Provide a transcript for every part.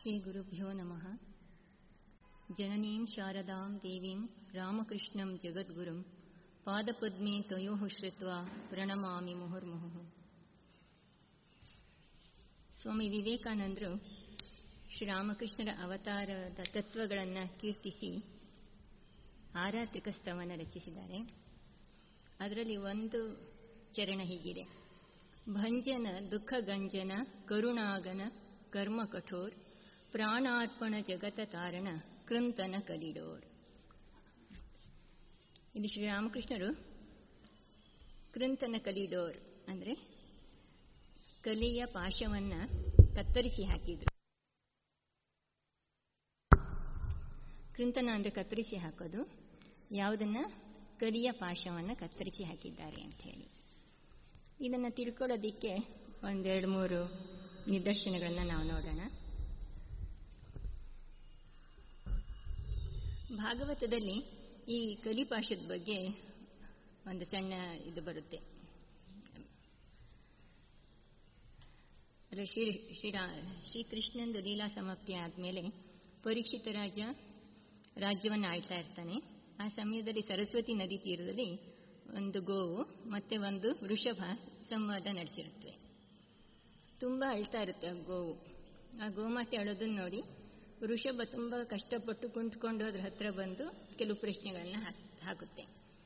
श्रीगुरुभ्यो नमः जननीं शारदां देवीं रामकृष्णं जगद्गुरुं पादपद्मे तयोः श्रुत्वा ಪ್ರಣಮಾಮಿ ಮುಹುರ್ಮುಹುಃ ಸ್ವಾಮಿ ವಿವೇಕಾನಂದರು ಶ್ರೀರಾಮಕೃಷ್ಣರ ಅವತಾರದ ತತ್ವಗಳನ್ನು ಕೀರ್ತಿಸಿ ಆರಾತ್ರಿಕ ಸ್ತವನ ರಚಿಸಿದ್ದಾರೆ ಅದರಲ್ಲಿ ಒಂದು ಚರಣ ಹೀಗಿದೆ ಭಂಜನ ದುಃಖ ಗಂಜನ ಕರುಣಾಗನ ಕರ್ಮ ಕಠೋರ್ ಪ್ರಾಣಾರ್ಪಣ ಜಗತ ತಾರಣ ಕೃಂತನ ಕಲಿಡೋರ್ ಇಲ್ಲಿ ಶ್ರೀರಾಮಕೃಷ್ಣರು ಕೃಂತನ ಕಲಿಡೋರ್ ಅಂದರೆ ಕಲಿಯ ಪಾಶವನ್ನು ಕತ್ತರಿಸಿ ಹಾಕಿದ್ರು ಕೃಂತನ ಅಂದರೆ ಕತ್ತರಿಸಿ ಹಾಕೋದು ಯಾವುದನ್ನು ಕಲಿಯ ಪಾಶವನ್ನು ಕತ್ತರಿಸಿ ಹಾಕಿದ್ದಾರೆ ಅಂತ ಹೇಳಿ ಇದನ್ನು ತಿಳ್ಕೊಳ್ಳೋದಿಕ್ಕೆ ಒಂದೆರಡು ಮೂರು ನಿದರ್ಶನಗಳನ್ನು ನಾವು ನೋಡೋಣ ಭಾಗವತದಲ್ಲಿ ಈ ಕಲಿಪಾಶದ ಬಗ್ಗೆ ಒಂದು ಸಣ್ಣ ಇದು ಬರುತ್ತೆ ಶ್ರೀ ಶ್ರೀರಾ ಶ್ರೀಕೃಷ್ಣಂದು ಲೀಲಾ ಸಮಾಪ್ತಿ ಆದಮೇಲೆ ಪರೀಕ್ಷಿತ ರಾಜ ರಾಜ್ಯವನ್ನು ಆಳ್ತಾ ಇರ್ತಾನೆ ಆ ಸಮಯದಲ್ಲಿ ಸರಸ್ವತಿ ನದಿ ತೀರದಲ್ಲಿ ಒಂದು ಗೋವು ಮತ್ತು ಒಂದು ವೃಷಭ ಸಂವಾದ ನಡೆಸಿರುತ್ತವೆ ತುಂಬ ಅಳ್ತಾ ಇರುತ್ತೆ ಆ ಗೋವು ಆ ಗೋಮಾತೆ ಅಳೋದನ್ನು ನೋಡಿ ವೃಷಭ ತುಂಬ ಕಷ್ಟಪಟ್ಟು ಕುಂತ್ಕೊಂಡು ಅದ್ರ ಹತ್ರ ಬಂದು ಕೆಲವು ಪ್ರಶ್ನೆಗಳನ್ನ ಹಾಕುತ್ತೆ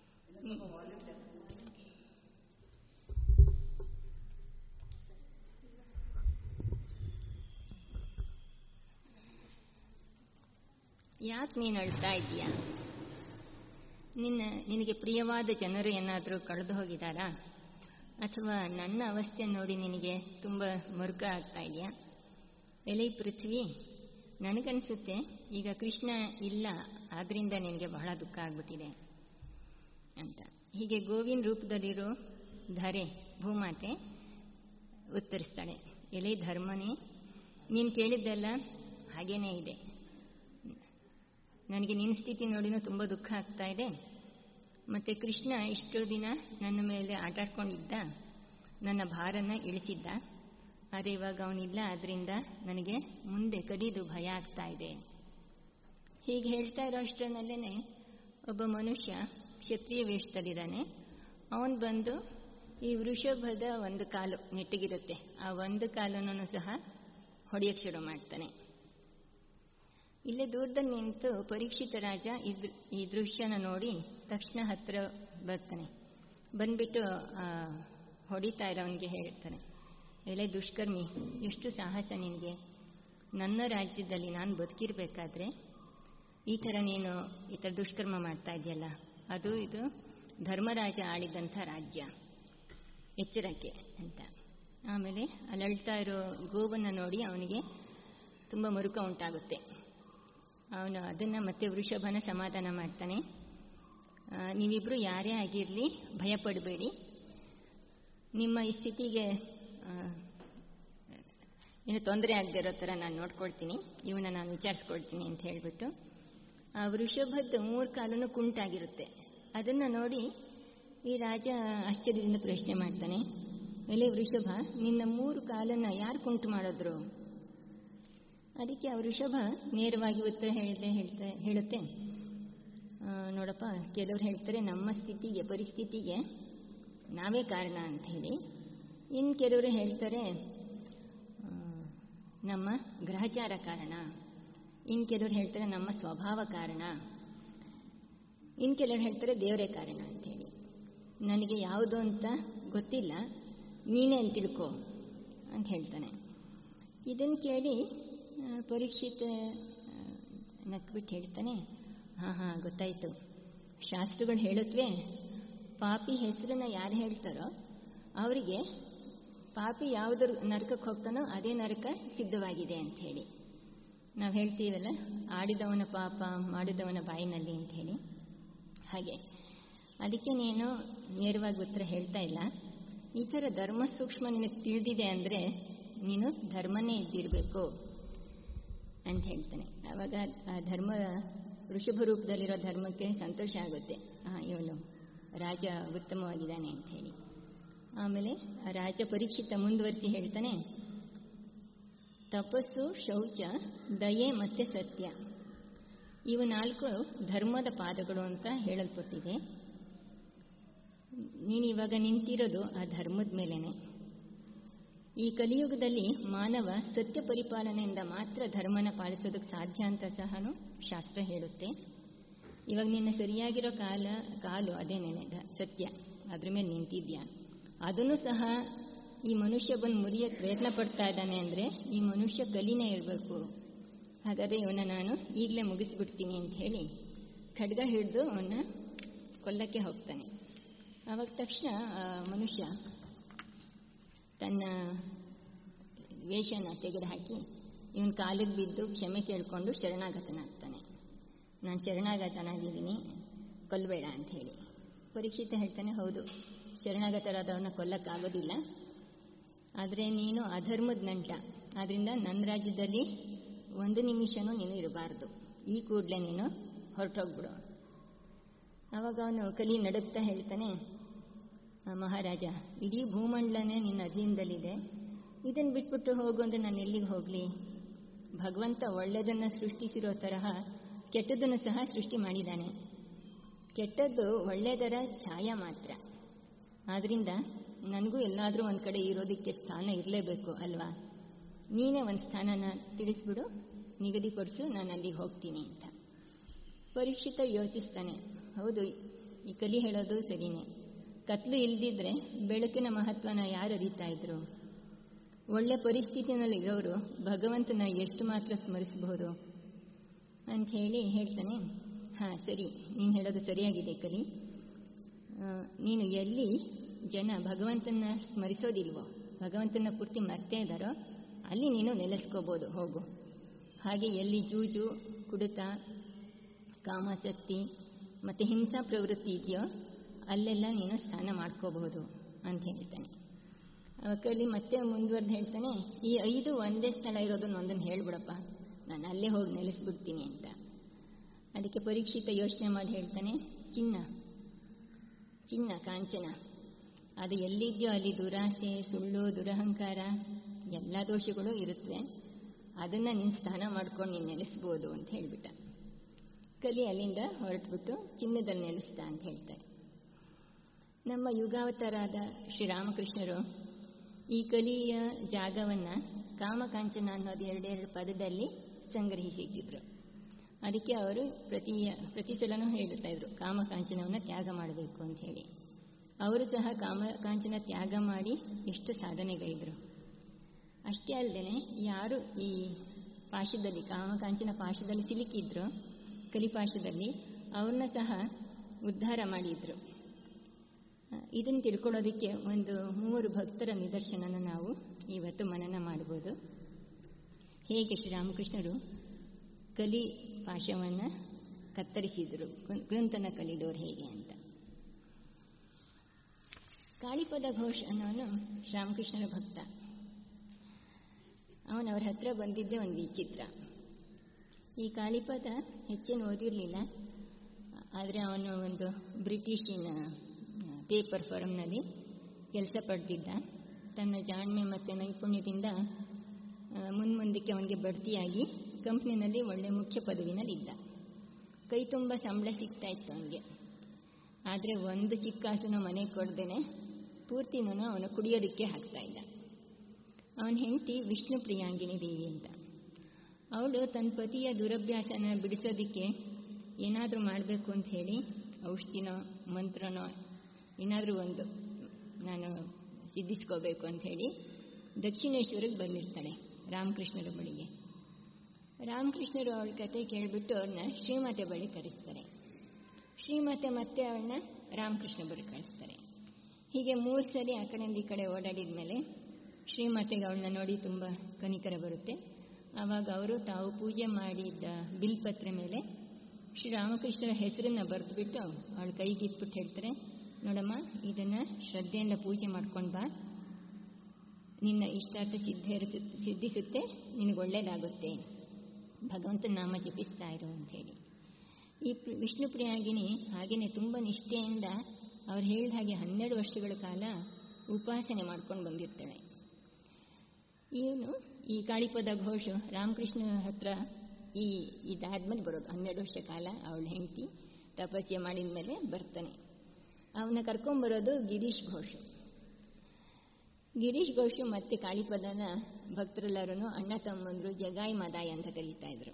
ಯಾಕೆ ನೀನು ಅಳ್ತಾ ಇದೀಯಾ ನಿನ್ನ ನಿನಗೆ ಪ್ರಿಯವಾದ ಜನರು ಏನಾದರೂ ಕಳೆದು ಹೋಗಿದ್ದಾರಾ ಅಥವಾ ನನ್ನ ಅವಸ್ಥೆ ನೋಡಿ ನಿನಗೆ ತುಂಬ ಮರುಕ ಆಗ್ತಾ ಇದೆಯಾ ಎಲೆ ಪೃಥ್ವಿ ನನಗನ್ಸುತ್ತೆ ಈಗ ಕೃಷ್ಣ ಇಲ್ಲ ಆದ್ರಿಂದ ನಿನಗೆ ಬಹಳ ದುಃಖ ಆಗ್ಬಿಟ್ಟಿದೆ ಅಂತ ಹೀಗೆ ಗೋವಿನ ರೂಪದಲ್ಲಿರೋ ಧರೆ ಭೂಮಾತೆ ಉತ್ತರಿಸ್ತಾಳೆ ಎಲೆ ಧರ್ಮನೇ ನೀನು ಕೇಳಿದ್ದೆಲ್ಲ ಹಾಗೇನೇ ಇದೆ ನನಗೆ ನಿನ್ನ ಸ್ಥಿತಿ ನೋಡಿನೂ ತುಂಬ ದುಃಖ ಆಗ್ತಾ ಇದೆ ಮತ್ತು ಕೃಷ್ಣ ಇಷ್ಟು ದಿನ ನನ್ನ ಮೇಲೆ ಆಟಾಡ್ಕೊಂಡಿದ್ದ ನನ್ನ ಭಾರನ ಇಳಿಸಿದ್ದ ಆದರೆ ಇವಾಗ ಅವನಿಲ್ಲ ಅದರಿಂದ ನನಗೆ ಮುಂದೆ ಕಲಿದು ಭಯ ಆಗ್ತಾ ಇದೆ ಹೀಗೆ ಹೇಳ್ತಾ ಇರೋ ಅಷ್ಟರಲ್ಲೇ ಒಬ್ಬ ಮನುಷ್ಯ ಕ್ಷತ್ರಿಯ ವೇಷದಲ್ಲಿದ್ದಾನೆ ಅವನು ಬಂದು ಈ ವೃಷಭದ ಒಂದು ಕಾಲು ನೆಟ್ಟಗಿರುತ್ತೆ ಆ ಒಂದು ಕಾಲನ್ನು ಸಹ ಹೊಡೆಯಕ್ಕೆ ಶುರು ಮಾಡ್ತಾನೆ ಇಲ್ಲೇ ದೂರದಲ್ಲಿ ನಿಂತು ಪರೀಕ್ಷಿತ ರಾಜ ಈ ದೃಶ್ಯನ ನೋಡಿ ತಕ್ಷಣ ಹತ್ರ ಬರ್ತಾನೆ ಬಂದ್ಬಿಟ್ಟು ಹೊಡಿತಾ ಇರೋವನಿಗೆ ಹೇಳ್ತಾನೆ ಎಲೆ ದುಷ್ಕರ್ಮಿ ಎಷ್ಟು ಸಾಹಸ ನಿನಗೆ ನನ್ನ ರಾಜ್ಯದಲ್ಲಿ ನಾನು ಬದುಕಿರ್ಬೇಕಾದ್ರೆ ಈ ಥರ ನೀನು ಈ ಥರ ದುಷ್ಕರ್ಮ ಮಾಡ್ತಾ ಇದೆಯಲ್ಲ ಅದು ಇದು ಧರ್ಮರಾಜ ಆಳಿದಂಥ ರಾಜ್ಯ ಎಚ್ಚರಕ್ಕೆ ಅಂತ ಆಮೇಲೆ ಅಲ್ಲಿ ಅಳ್ತಾ ಇರೋ ಗೋವನ್ನು ನೋಡಿ ಅವನಿಗೆ ತುಂಬ ಮರುಕ ಉಂಟಾಗುತ್ತೆ ಅವನು ಅದನ್ನು ಮತ್ತೆ ವೃಷಭನ ಸಮಾಧಾನ ಮಾಡ್ತಾನೆ ನೀವಿಬ್ಬರು ಯಾರೇ ಆಗಿರಲಿ ಭಯಪಡಬೇಡಿ ನಿಮ್ಮ ಈ ಸ್ಥಿತಿಗೆ ಏನು ತೊಂದರೆ ಆಗದೆ ಇರೋ ಥರ ನಾನು ನೋಡ್ಕೊಳ್ತೀನಿ ಇವನ್ನ ನಾನು ವಿಚಾರಿಸ್ಕೊಳ್ತೀನಿ ಅಂತ ಹೇಳಿಬಿಟ್ಟು ಆ ವೃಷಭದ ಮೂರು ಕಾಲೂ ಕುಂಟಾಗಿರುತ್ತೆ ಅದನ್ನು ನೋಡಿ ಈ ರಾಜ ಆಶ್ಚರ್ಯದಿಂದ ಪ್ರಶ್ನೆ ಮಾಡ್ತಾನೆ ಎಲೆ ವೃಷಭ ನಿನ್ನ ಮೂರು ಕಾಲನ್ನು ಯಾರು ಕುಂಟು ಮಾಡಿದ್ರು ಅದಕ್ಕೆ ಆ ವೃಷಭ ನೇರವಾಗಿ ಉತ್ತರ ಹೇಳಿದೆ ಹೇಳ್ತಾ ಹೇಳುತ್ತೆ ನೋಡಪ್ಪ ಕೆಲವ್ರು ಹೇಳ್ತಾರೆ ನಮ್ಮ ಸ್ಥಿತಿಗೆ ಪರಿಸ್ಥಿತಿಗೆ ನಾವೇ ಕಾರಣ ಅಂತ ಹೇಳಿ ಇನ್ನು ಕೆಲವರು ಹೇಳ್ತಾರೆ ನಮ್ಮ ಗ್ರಹಚಾರ ಕಾರಣ ಇನ್ನು ಕೆಲವರು ಹೇಳ್ತಾರೆ ನಮ್ಮ ಸ್ವಭಾವ ಕಾರಣ ಇನ್ನು ಕೆಲವರು ಹೇಳ್ತಾರೆ ದೇವರೇ ಕಾರಣ ಅಂತ ಹೇಳಿ ನನಗೆ ಯಾವುದು ಅಂತ ಗೊತ್ತಿಲ್ಲ ನೀನೇ ಅಂತ ತಿಳ್ಕೊ ಅಂತ ಹೇಳ್ತಾನೆ ಇದನ್ನು ಕೇಳಿ ಪರೀಕ್ಷಿತ ನಕ್ಬಿಟ್ಟು ಹೇಳ್ತಾನೆ ಹಾಂ ಹಾಂ ಗೊತ್ತಾಯಿತು ಶಾಸ್ತ್ರಗಳು ಹೇಳುತ್ತವೆ ಪಾಪಿ ಹೆಸರನ್ನ ಯಾರು ಹೇಳ್ತಾರೋ ಅವರಿಗೆ ಪಾಪಿ ಯಾವುದ್ರ ನರಕಕ್ಕೆ ಹೋಗ್ತಾನೋ ಅದೇ ನರಕ ಸಿದ್ಧವಾಗಿದೆ ಅಂತ ಹೇಳಿ ನಾವು ಹೇಳ್ತೀವಲ್ಲ ಆಡಿದವನ ಪಾಪ ಮಾಡಿದವನ ಬಾಯಿನಲ್ಲಿ ಅಂತ ಹೇಳಿ ಹಾಗೆ ಅದಕ್ಕೆ ನೀನು ನೇರವಾಗಿ ಉತ್ತರ ಹೇಳ್ತಾ ಇಲ್ಲ ಈ ಥರ ಧರ್ಮ ಸೂಕ್ಷ್ಮ ನಿನಗೆ ತಿಳಿದಿದೆ ಅಂದರೆ ನೀನು ಧರ್ಮನೇ ಇದ್ದಿರಬೇಕು ಅಂತ ಹೇಳ್ತಾನೆ ಆವಾಗ ಆ ಧರ್ಮ ವೃಷಭ ರೂಪದಲ್ಲಿರೋ ಧರ್ಮಕ್ಕೆ ಸಂತೋಷ ಆಗುತ್ತೆ ಹಾಂ ಇವನು ರಾಜ ಉತ್ತಮವಾಗಿದ್ದಾನೆ ಅಂತ ಹೇಳಿ ಆಮೇಲೆ ರಾಜ ಪರೀಕ್ಷಿತ ಮುಂದುವರಿಸಿ ಹೇಳ್ತಾನೆ ತಪಸ್ಸು ಶೌಚ ದಯೆ ಮತ್ತು ಸತ್ಯ ಇವು ನಾಲ್ಕು ಧರ್ಮದ ಪಾದಗಳು ಅಂತ ಹೇಳಲ್ಪಟ್ಟಿದೆ ನೀನು ಇವಾಗ ನಿಂತಿರೋದು ಆ ಧರ್ಮದ ಮೇಲೇನೆ ಈ ಕಲಿಯುಗದಲ್ಲಿ ಮಾನವ ಸತ್ಯ ಪರಿಪಾಲನೆಯಿಂದ ಮಾತ್ರ ಧರ್ಮನ ಪಾಲಿಸೋದಕ್ಕೆ ಸಾಧ್ಯ ಅಂತ ಸಹ ಶಾಸ್ತ್ರ ಹೇಳುತ್ತೆ ಇವಾಗ ನಿನ್ನ ಸರಿಯಾಗಿರೋ ಕಾಲ ಕಾಲು ಅದೇನೇನೆ ಸತ್ಯ ಅದ್ರ ಮೇಲೆ ನಿಂತಿದ್ಯಾ ಅದನ್ನು ಸಹ ಈ ಮನುಷ್ಯ ಬಂದು ಮುರಿಯೋಕ್ಕೆ ಪ್ರಯತ್ನ ಪಡ್ತಾ ಇದ್ದಾನೆ ಅಂದರೆ ಈ ಮನುಷ್ಯ ಕಲಿನೇ ಇರಬೇಕು ಹಾಗಾದರೆ ಇವನ್ನ ನಾನು ಈಗಲೇ ಮುಗಿಸ್ಬಿಡ್ತೀನಿ ಅಂತ ಹೇಳಿ ಖಡ್ಗ ಹಿಡಿದು ಅವನ್ನ ಕೊಲ್ಲಕ್ಕೆ ಹೋಗ್ತಾನೆ ಆವಾಗ ತಕ್ಷಣ ಮನುಷ್ಯ ತನ್ನ ವೇಷನ ತೆಗೆದುಹಾಕಿ ಇವನ ಕಾಲಿಗೆ ಬಿದ್ದು ಕ್ಷಮೆ ಕೇಳಿಕೊಂಡು ಶರಣಾಗತನಾಗ್ತಾನೆ ನಾನು ಶರಣಾಗತನಾಗಿದ್ದೀನಿ ಕೊಲ್ಲಬೇಡ ಅಂತ ಹೇಳಿ ಪರೀಕ್ಷಿತ ಹೇಳ್ತಾನೆ ಹೌದು ಶರಣಾಗತರಾದವ್ರನ್ನ ಕೊಲ್ಲಕ್ಕಾಗೋದಿಲ್ಲ ಆದರೆ ನೀನು ಅಧರ್ಮದ ನಂಟ ಆದ್ದರಿಂದ ನನ್ನ ರಾಜ್ಯದಲ್ಲಿ ಒಂದು ನಿಮಿಷನೂ ನೀನು ಇರಬಾರ್ದು ಈ ಕೂಡಲೇ ನೀನು ಹೊರಟೋಗ್ಬಿಡು ಆವಾಗ ಅವನು ಕಲಿ ನಡುತ್ತಾ ಹೇಳ್ತಾನೆ ಮಹಾರಾಜ ಇಡೀ ಭೂಮಂಡಲನೇ ನಿನ್ನ ಅಧೀನದಲ್ಲಿದೆ ಇದನ್ನು ಬಿಟ್ಬಿಟ್ಟು ಹೋಗು ಅಂದರೆ ನಾನು ಎಲ್ಲಿಗೆ ಹೋಗಲಿ ಭಗವಂತ ಒಳ್ಳೆಯದನ್ನು ಸೃಷ್ಟಿಸಿರೋ ತರಹ ಕೆಟ್ಟದನ್ನು ಸಹ ಸೃಷ್ಟಿ ಮಾಡಿದ್ದಾನೆ ಕೆಟ್ಟದ್ದು ಒಳ್ಳೆಯದರ ಛಾಯ ಮಾತ್ರ ಆದ್ದರಿಂದ ನನಗೂ ಎಲ್ಲಾದರೂ ಒಂದು ಕಡೆ ಇರೋದಕ್ಕೆ ಸ್ಥಾನ ಇರಲೇಬೇಕು ಅಲ್ವಾ ನೀನೇ ಒಂದು ಸ್ಥಾನನ ತಿಳಿಸ್ಬಿಡು ನಿಗದಿಪಡಿಸು ನಾನು ಅಲ್ಲಿಗೆ ಹೋಗ್ತೀನಿ ಅಂತ ಪರೀಕ್ಷಿತ ಯೋಚಿಸ್ತಾನೆ ಹೌದು ಈ ಕಲಿ ಹೇಳೋದು ಸರಿನೇ ಕತ್ಲು ಇಲ್ದಿದ್ರೆ ಬೆಳಕಿನ ಮಹತ್ವನ ಯಾರು ಅರಿತಾ ಇದ್ರು ಒಳ್ಳೆ ಪರಿಸ್ಥಿತಿನಲ್ಲಿ ಇರೋರು ಭಗವಂತನ ಎಷ್ಟು ಮಾತ್ರ ಸ್ಮರಿಸಬಹುದು ಅಂತ ಹೇಳಿ ಹೇಳ್ತಾನೆ ಹಾಂ ಸರಿ ನೀನು ಹೇಳೋದು ಸರಿಯಾಗಿದೆ ಕಲಿ ನೀನು ಎಲ್ಲಿ ಜನ ಭಗವಂತನ ಸ್ಮರಿಸೋದಿಲ್ವೋ ಭಗವಂತನ ಪೂರ್ತಿ ಮರ್ತೇ ಇದ್ದಾರೋ ಅಲ್ಲಿ ನೀನು ನೆಲೆಸ್ಕೋಬೋದು ಹೋಗು ಹಾಗೆ ಎಲ್ಲಿ ಜೂಜು ಕುಡಿತ ಕಾಮಾಸಕ್ತಿ ಮತ್ತು ಹಿಂಸಾ ಪ್ರವೃತ್ತಿ ಇದೆಯೋ ಅಲ್ಲೆಲ್ಲ ನೀನು ಸ್ನಾನ ಮಾಡ್ಕೋಬಹುದು ಅಂತ ಹೇಳ್ತಾನೆ ಅವಕ್ಕಲ್ಲಿ ಮತ್ತೆ ಮುಂದುವರೆದು ಹೇಳ್ತಾನೆ ಈ ಐದು ಒಂದೇ ಸ್ಥಳ ಇರೋದನ್ನ ಒಂದನ್ನು ಹೇಳ್ಬಿಡಪ್ಪ ನಾನು ಅಲ್ಲೇ ಹೋಗಿ ನೆಲೆಸ್ಬಿಡ್ತೀನಿ ಅಂತ ಅದಕ್ಕೆ ಪರೀಕ್ಷಿತ ಯೋಚನೆ ಮಾಡಿ ಹೇಳ್ತಾನೆ ಚಿನ್ನ ಚಿನ್ನ ಕಾಂಚನ ಅದು ಎಲ್ಲಿದೆಯೋ ಅಲ್ಲಿ ದುರಾಸೆ ಸುಳ್ಳು ದುರಹಂಕಾರ ಎಲ್ಲ ದೋಷಗಳು ಇರುತ್ತವೆ ಅದನ್ನು ನೀನು ಸ್ನಾನ ಮಾಡ್ಕೊಂಡು ನೀನು ನೆಲೆಸ್ಬೋದು ಅಂತ ಹೇಳಿಬಿಟ್ಟ ಕಲಿ ಅಲ್ಲಿಂದ ಹೊರಟ್ಬಿಟ್ಟು ಚಿನ್ನದಲ್ಲಿ ನೆಲೆಸ್ತಾ ಅಂತ ಹೇಳ್ತಾರೆ ನಮ್ಮ ಯುಗಾವತಾರಾದ ಶ್ರೀರಾಮಕೃಷ್ಣರು ಈ ಕಲಿಯ ಜಾಗವನ್ನು ಕಾಮಕಾಂಚನ ಅನ್ನೋದು ಎರಡೆರಡು ಪದದಲ್ಲಿ ಸಂಗ್ರಹಿಸಿಟ್ಟಿದ್ರು ಅದಕ್ಕೆ ಅವರು ಪ್ರತಿ ಪ್ರತಿ ಸಲನೂ ಹೇಳ್ತಾ ಇದ್ರು ಕಾಮಕಾಂಚನವನ್ನು ತ್ಯಾಗ ಮಾಡಬೇಕು ಅಂತ ಹೇಳಿ ಅವರು ಸಹ ಕಾಮಕಾಂಚನ ತ್ಯಾಗ ಮಾಡಿ ಎಷ್ಟು ಸಾಧನೆಗೈದರು ಅಷ್ಟೇ ಅಲ್ಲದೆ ಯಾರು ಈ ಪಾಶದಲ್ಲಿ ಕಾಮಕಾಂಚನ ಪಾಶದಲ್ಲಿ ಸಿಲುಕಿದ್ರು ಕಲಿಪಾಶದಲ್ಲಿ ಅವ್ರನ್ನ ಸಹ ಉದ್ಧಾರ ಮಾಡಿದ್ರು ಇದನ್ನು ತಿಳ್ಕೊಳ್ಳೋದಕ್ಕೆ ಒಂದು ಮೂವರು ಭಕ್ತರ ನಿದರ್ಶನನ ನಾವು ಇವತ್ತು ಮನನ ಮಾಡ್ಬೋದು ಹೇಗೆ ಶ್ರೀರಾಮಕೃಷ್ಣರು ಕಲಿ ಪಾಶವನ್ನು ಕತ್ತರಿಸಿದರು ಗ್ರಂಥನ ಕಲಿದೋರು ಹೇಗೆ ಅಂತ ಕಾಳಿಪದ ಘೋಷ್ ಅನ್ನೋನು ಶ್ರೀರಾಮಕೃಷ್ಣರ ಭಕ್ತ ಅವನವ್ರ ಹತ್ರ ಬಂದಿದ್ದೇ ಒಂದು ವಿಚಿತ್ರ ಈ ಕಾಳಿಪದ ಹೆಚ್ಚೇನು ಓದಿರಲಿಲ್ಲ ಆದರೆ ಅವನು ಒಂದು ಬ್ರಿಟಿಷಿನ ಪೇಪರ್ ಫರ್ಮ್ನಲ್ಲಿ ಕೆಲಸ ಪಡೆದಿದ್ದ ತನ್ನ ಜಾಣ್ಮೆ ಮತ್ತು ನೈಪುಣ್ಯದಿಂದ ಮುನ್ಮುಂದಕ್ಕೆ ಅವನಿಗೆ ಬಡ್ತಿಯಾಗಿ ಕಂಪ್ನಿನಲ್ಲಿ ಒಳ್ಳೆ ಮುಖ್ಯ ಪದವಿನಲ್ಲಿದ್ದ ಕೈ ತುಂಬ ಸಂಬಳ ಸಿಗ್ತಾ ಇತ್ತು ಅವನಿಗೆ ಆದರೆ ಒಂದು ಚಿಕ್ಕಾಸನು ಮನೆಗೆ ಕೊಡ್ದೇನೆ ಪೂರ್ತಿನೂ ಅವನು ಕುಡಿಯೋದಕ್ಕೆ ಹಾಕ್ತಾ ಇದ್ದ ಅವನ ಹೆಂಡತಿ ವಿಷ್ಣು ಪ್ರಿಯಾಂಗಿನಿ ದೇವಿ ಅಂತ ಅವಳು ತನ್ನ ಪತಿಯ ದುರಭ್ಯಾಸನ ಬಿಡಿಸೋದಕ್ಕೆ ಏನಾದರೂ ಮಾಡಬೇಕು ಅಂತ ಹೇಳಿ ಔಷಧಿನೋ ಮಂತ್ರನೋ ಏನಾದರೂ ಒಂದು ನಾನು ಸಿದ್ಧಿಸ್ಕೋಬೇಕು ಅಂತ ಹೇಳಿ ದಕ್ಷಿಣೇಶ್ವರಿಗೆ ಬಂದಿರ್ತಾಳೆ ರಾಮಕೃಷ್ಣರ ಬಳಿಗೆ ರಾಮಕೃಷ್ಣರು ಅವಳ ಕತೆ ಕೇಳಿಬಿಟ್ಟು ಅವ್ರನ್ನ ಶ್ರೀಮಾತೆ ಬಳಿ ಕರೆಸ್ತಾರೆ ಶ್ರೀಮಾತೆ ಮತ್ತೆ ಅವಳನ್ನ ರಾಮಕೃಷ್ಣ ಬಳಿ ಕಳಿಸ್ತಾರೆ ಹೀಗೆ ಮೂರು ಸಲ ಆ ಕಡೆಯಿಂದ ಈ ಕಡೆ ಓಡಾಡಿದ ಮೇಲೆ ಶ್ರೀಮಾತೆಗೆ ಅವಳನ್ನ ನೋಡಿ ತುಂಬ ಕನಿಕರ ಬರುತ್ತೆ ಆವಾಗ ಅವರು ತಾವು ಪೂಜೆ ಮಾಡಿದ್ದ ಬಿಲ್ಪತ್ರೆ ಮೇಲೆ ಶ್ರೀರಾಮಕೃಷ್ಣರ ಹೆಸರನ್ನು ಬರೆದುಬಿಟ್ಟು ಅವಳ ಕೈಗೆ ಇಟ್ಬಿಟ್ಟು ಹೇಳ್ತಾರೆ ನೋಡಮ್ಮ ಇದನ್ನು ಶ್ರದ್ಧೆಯಿಂದ ಪೂಜೆ ಮಾಡ್ಕೊಂಡು ಬಾ ನಿನ್ನ ಇಷ್ಟಾರ್ಥ ಸಿದ್ಧ ಸಿದ್ಧಿಸುತ್ತೆ ನಿನಗೆ ಒಳ್ಳೆಯದಾಗುತ್ತೆ ಭಗವಂತನ ನಾಮ ಜಪಿಸ್ತಾ ಇರು ಅಂಥೇಳಿ ಈ ವಿಷ್ಣು ಪ್ರಿಯಾಗಿನಿ ಹಾಗೆಯೇ ತುಂಬ ನಿಷ್ಠೆಯಿಂದ ಅವ್ರು ಹೇಳಿದ ಹಾಗೆ ಹನ್ನೆರಡು ವರ್ಷಗಳ ಕಾಲ ಉಪಾಸನೆ ಮಾಡ್ಕೊಂಡು ಬಂದಿರ್ತಾಳೆ ಇವನು ಈ ಕಾಳಿಪದ ಘೋಷ ರಾಮಕೃಷ್ಣ ಹತ್ರ ಈ ಇದಾದ್ಮೇಲೆ ಬರೋದು ಹನ್ನೆರಡು ವರ್ಷ ಕಾಲ ಅವಳ ಹೆಂಡತಿ ತಪಸ್ಯ ಮಾಡಿದ ಮೇಲೆ ಬರ್ತಾನೆ ಅವನ್ನ ಕರ್ಕೊಂಬರೋದು ಗಿರೀಶ್ ಘೋಷ್ ಗಿರೀಶ್ ಘೋಷ್ ಮತ್ತೆ ಕಾಳಿಪದನ ಭಕ್ತರೆಲ್ಲರೂ ಅಣ್ಣ ತಮ್ಮಂದ್ರು ಜಗಾಯಿ ಮದಾಯಿ ಅಂತ ಕರೀತಾ ಇದ್ರು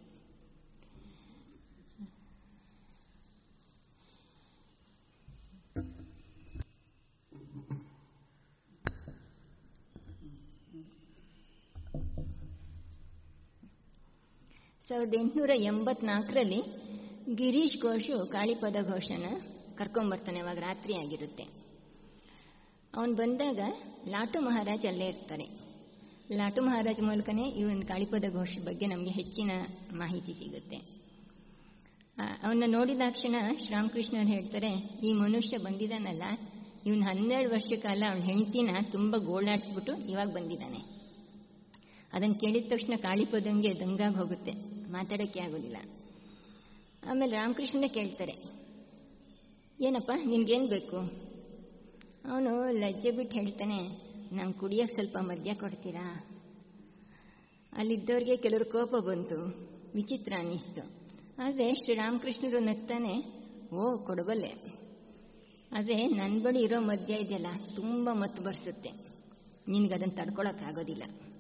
ಸಾವಿರದ ಎಂಟುನೂರ ಎಂಬತ್ನಾಲ್ಕರಲ್ಲಿ ಗಿರೀಶ್ ಘೋಷು ಕಾಳಿಪದ ಘೋಷನ ಕರ್ಕೊಂಬರ್ತಾನೆ ಅವಾಗ ರಾತ್ರಿ ಆಗಿರುತ್ತೆ ಅವನು ಬಂದಾಗ ಲಾಟು ಮಹಾರಾಜ್ ಅಲ್ಲೇ ಇರ್ತಾರೆ ಲಾಟು ಮಹಾರಾಜ್ ಮೂಲಕನೇ ಇವನ್ ಕಾಳಿಪದ ಘೋಷ ಬಗ್ಗೆ ನಮಗೆ ಹೆಚ್ಚಿನ ಮಾಹಿತಿ ಸಿಗುತ್ತೆ ಅವನ್ನ ನೋಡಿದಾಕ್ಷಣ ಶ್ರೀರಾಮಕೃಷ್ಣನ್ ಹೇಳ್ತಾರೆ ಈ ಮನುಷ್ಯ ಬಂದಿದ್ದಾನಲ್ಲ ಇವನ್ ಹನ್ನೆರಡು ವರ್ಷ ಕಾಲ ಅವನ ಹೆಂಡತಿನ ತುಂಬ ಗೋಳಾಡಿಸ್ಬಿಟ್ಟು ಇವಾಗ ಬಂದಿದ್ದಾನೆ ಅದನ್ನು ಕೇಳಿದ ತಕ್ಷಣ ಕಾಳಿಪದಂಗೆ ದಂಗಾಗಿ ಹೋಗುತ್ತೆ ಮಾತಾಡೋಕ್ಕೆ ಆಗೋದಿಲ್ಲ ಆಮೇಲೆ ರಾಮಕೃಷ್ಣನೇ ಕೇಳ್ತಾರೆ ಏನಪ್ಪ ನಿನ್ಗೇನು ಬೇಕು ಅವನು ಲಜ್ಜೆ ಬಿಟ್ಟು ಹೇಳ್ತಾನೆ ನಂಗೆ ಕುಡಿಯೋಕ್ಕೆ ಸ್ವಲ್ಪ ಮದ್ಯ ಕೊಡ್ತೀರಾ ಅಲ್ಲಿದ್ದವ್ರಿಗೆ ಕೆಲವರು ಕೋಪ ಬಂತು ವಿಚಿತ್ರ ಅನ್ನಿಸ್ತು ಆದರೆ ಶ್ರೀರಾಮಕೃಷ್ಣರು ನಗ್ತಾನೆ ಓ ಕೊಡಬಲ್ಲೆ ಆದರೆ ನನ್ನ ಬಳಿ ಇರೋ ಮದ್ಯ ಇದೆಯಲ್ಲ ತುಂಬ ಮತ್ತು ಬರ್ಸುತ್ತೆ ನಿನ್ಗದನ್ನು ತಡ್ಕೊಳಕ್ಕಾಗೋದಿಲ್ಲ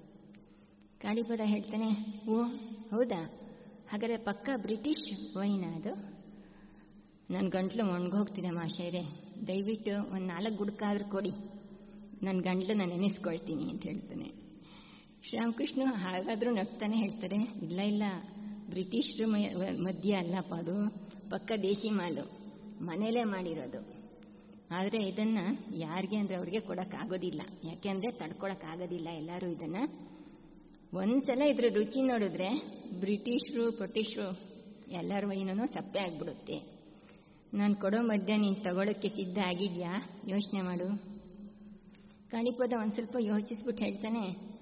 ಕಾಳಿಪದ ಹೇಳ್ತಾನೆ ಓ ಹೌದಾ ಹಾಗಾದರೆ ಪಕ್ಕ ಬ್ರಿಟಿಷ್ ವೈನ ಅದು ನನ್ನ ಗಂಟ್ಲು ಒಣಗೋಗ್ತಿದೆ ಮಾಶೇರೆ ದಯವಿಟ್ಟು ಒಂದು ನಾಲ್ಕು ಗುಡ್ಕಾದ್ರೂ ಕೊಡಿ ನನ್ನ ಗಂಟ್ಲು ನಾನು ನೆನೆಸ್ಕೊಳ್ತೀನಿ ಅಂತ ಹೇಳ್ತಾನೆ ಶ್ರೀರಾಮಕೃಷ್ಣ ಹಾಗಾದರೂ ನಗ್ತಾನೆ ಹೇಳ್ತಾರೆ ಇಲ್ಲ ಇಲ್ಲ ಬ್ರಿಟಿಷ್ರು ಮಧ್ಯ ಅಲ್ಲಪ್ಪ ಅದು ಪಕ್ಕ ದೇಶಿ ಮಾಲು ಮನೇಲೇ ಮಾಡಿರೋದು ಆದರೆ ಇದನ್ನು ಯಾರಿಗೆ ಅಂದರೆ ಅವ್ರಿಗೆ ಕೊಡೋಕ್ಕಾಗೋದಿಲ್ಲ ಯಾಕೆಂದರೆ ತಡ್ಕೊಳಕ್ಕಾಗೋದಿಲ್ಲ ಎಲ್ಲರೂ ಇದನ್ನು ಒಂದ್ಸಲ ಇದ್ರ ರುಚಿ ನೋಡಿದ್ರೆ ಬ್ರಿಟಿಷರು ಬ್ರಿಟಿಷರು ಎಲ್ಲರ ವೈನೂ ಸಪ್ಪೆ ಆಗಿಬಿಡುತ್ತೆ ನಾನು ಕೊಡೋ ಮಧ್ಯ ನೀನು ತಗೊಳ್ಳೋಕ್ಕೆ ಸಿದ್ಧ ಆಗಿದ್ಯಾ ಯೋಚನೆ ಮಾಡು ಕಾಳಿಪದ ಒಂದು ಸ್ವಲ್ಪ ಯೋಚಿಸ್ಬಿಟ್ಟು ಹೇಳ್ತಾನೆ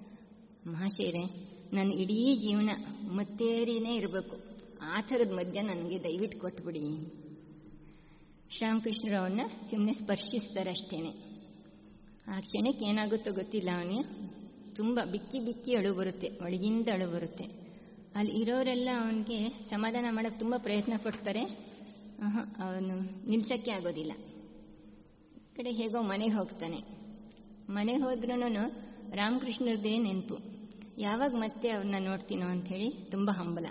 ಮಹಾಶೇರೆ ನನ್ನ ಇಡೀ ಜೀವನ ಮತ್ತೇರಿನೇ ಇರಬೇಕು ಆ ಥರದ ಮಧ್ಯ ನನಗೆ ದಯವಿಟ್ಟು ಕೊಟ್ಬಿಡಿ ಶ್ರೀರಾಮಕೃಷ್ಣರು ಅವನ್ನ ಸುಮ್ಮನೆ ಸ್ಪರ್ಶಿಸ್ತಾರಷ್ಟೇನೆ ಆ ಕ್ಷಣಕ್ಕೆ ಏನಾಗುತ್ತೋ ಗೊತ್ತಿಲ್ಲ ಅವನಿಗೆ ತುಂಬ ಬಿಕ್ಕಿ ಬಿಕ್ಕಿ ಅಳು ಬರುತ್ತೆ ಒಳಗಿಂದ ಅಳು ಬರುತ್ತೆ ಅಲ್ಲಿ ಇರೋರೆಲ್ಲ ಅವನಿಗೆ ಸಮಾಧಾನ ಮಾಡೋಕ್ಕೆ ತುಂಬ ಪ್ರಯತ್ನ ಪಡ್ತಾರೆ ಅವನು ನಿಲ್ಸೋಕ್ಕೆ ಆಗೋದಿಲ್ಲ ಕಡೆ ಹೇಗೋ ಮನೆಗೆ ಹೋಗ್ತಾನೆ ಮನೆಗೆ ಹೋದ್ರೂ ರಾಮಕೃಷ್ಣರದೇ ನೆನಪು ಯಾವಾಗ ಮತ್ತೆ ಅವ್ರನ್ನ ನೋಡ್ತೀನೋ ಅಂಥೇಳಿ ತುಂಬ ಹಂಬಲ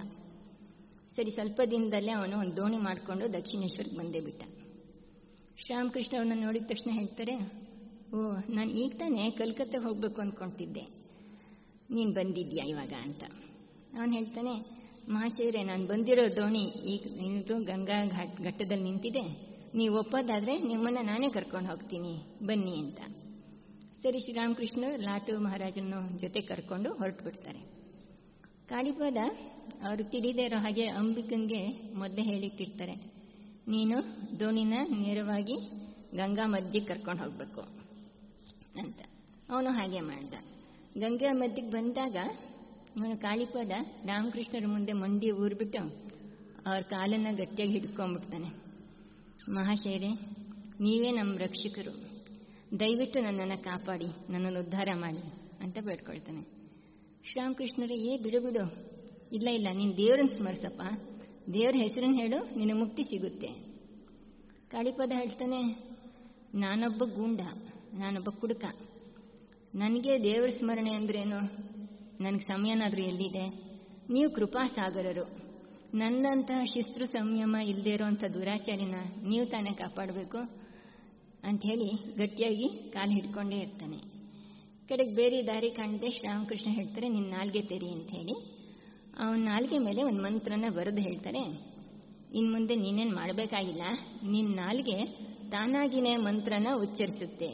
ಸರಿ ಸ್ವಲ್ಪ ದಿನದಲ್ಲೇ ಅವನು ಒಂದು ದೋಣಿ ಮಾಡಿಕೊಂಡು ದಕ್ಷಿಣೇಶ್ವರಕ್ಕೆ ಬಂದೇ ಬಿಟ್ಟ ಶ್ರೀರಾಮಕೃಷ್ಣ ಅವನ್ನ ನೋಡಿದ ತಕ್ಷಣ ಹೇಳ್ತಾರೆ ಓ ನಾನು ಈಗ ತಾನೇ ಕಲ್ಕತ್ತೆಗೆ ಹೋಗಬೇಕು ಅಂದ್ಕೊಳ್ತಿದ್ದೆ ನೀನು ಬಂದಿದ್ಯಾ ಇವಾಗ ಅಂತ ಅವನು ಹೇಳ್ತಾನೆ ಮಹಾಶೇರೆ ನಾನು ಬಂದಿರೋ ದೋಣಿ ಈಗ ಇದು ಗಂಗಾ ಘಾಟ್ ಘಟ್ಟದಲ್ಲಿ ನಿಂತಿದೆ ನೀವು ಒಪ್ಪೋದಾದರೆ ನಿಮ್ಮನ್ನು ನಾನೇ ಕರ್ಕೊಂಡು ಹೋಗ್ತೀನಿ ಬನ್ನಿ ಅಂತ ಸರಿ ಶ್ರೀರಾಮಕೃಷ್ಣ ಲಾಟು ಮಹಾರಾಜನ ಜೊತೆ ಕರ್ಕೊಂಡು ಹೊರಟು ಬಿಡ್ತಾರೆ ಕಾಳಿಪಾದ ಅವರು ತಿಳಿದೇ ಇರೋ ಹಾಗೆ ಅಂಬಿಕಂಗೆ ಮೊದಲೇ ಹೇಳಿಟ್ಟಿರ್ತಾರೆ ನೀನು ದೋಣಿನ ನೇರವಾಗಿ ಗಂಗಾ ಮಧ್ಯಕ್ಕೆ ಕರ್ಕೊಂಡು ಹೋಗಬೇಕು ಅಂತ ಅವನು ಹಾಗೆ ಮಾಡ್ದ ಗಂಗಾ ಮಧ್ಯಕ್ಕೆ ಬಂದಾಗ ಇವನು ಕಾಳಿಪಾದ ರಾಮಕೃಷ್ಣರ ಮುಂದೆ ಮಂಡಿ ಊರ್ಬಿಟ್ಟು ಅವ್ರ ಕಾಲನ್ನು ಗಟ್ಟಿಯಾಗಿ ಹಿಡ್ಕೊಂಡ್ಬಿಡ್ತಾನೆ ಮಹಾಶಯರೇ ನೀವೇ ನಮ್ಮ ರಕ್ಷಕರು ದಯವಿಟ್ಟು ನನ್ನನ್ನು ಕಾಪಾಡಿ ನನ್ನನ್ನು ಉದ್ಧಾರ ಮಾಡಿ ಅಂತ ಬೇಡ್ಕೊಳ್ತಾನೆ ಶ್ರೀರಾಮಕೃಷ್ಣರೇ ಏ ಬಿಡು ಬಿಡು ಇಲ್ಲ ಇಲ್ಲ ನೀನು ದೇವ್ರನ್ನ ಸ್ಮರಿಸಪ್ಪ ದೇವ್ರ ಹೆಸರನ್ನು ಹೇಳು ನಿನಗೆ ಮುಕ್ತಿ ಸಿಗುತ್ತೆ ಕಾಳಿಪದ ಹೇಳ್ತಾನೆ ನಾನೊಬ್ಬ ಗೂಂಡ ನಾನೊಬ್ಬ ಕುಡುಕ ನನಗೆ ದೇವ್ರ ಸ್ಮರಣೆ ಅಂದ್ರೇನು ನನಗೆ ಸಮಯನಾದರೂ ಎಲ್ಲಿದೆ ನೀವು ಕೃಪಾಸಾಗರರು ನನ್ನಂತಹ ಶಿಸ್ತು ಸಂಯಮ ಇಲ್ಲದೇ ಇರೋವಂಥ ದುರಾಚಾರಿನ ನೀವು ತಾನೇ ಕಾಪಾಡಬೇಕು ಅಂಥೇಳಿ ಗಟ್ಟಿಯಾಗಿ ಕಾಲು ಹಿಡ್ಕೊಂಡೇ ಇರ್ತಾನೆ ಕಡೆಗೆ ಬೇರೆ ದಾರಿ ಕಾಣದೆ ಶ್ರೀರಾಮಕೃಷ್ಣ ಹೇಳ್ತಾರೆ ನಿನ್ನ ನಾಲ್ಗೆ ತೆರಿ ಅಂಥೇಳಿ ಅವನ ನಾಲ್ಗೆ ಮೇಲೆ ಒಂದು ಮಂತ್ರನ ಬರೆದು ಹೇಳ್ತಾರೆ ಇನ್ನು ಮುಂದೆ ನೀನೇನು ಮಾಡಬೇಕಾಗಿಲ್ಲ ನಿನ್ನ ನಾಲ್ಗೆ ತಾನಾಗಿನೇ ಮಂತ್ರನ ಉಚ್ಚರಿಸುತ್ತೆ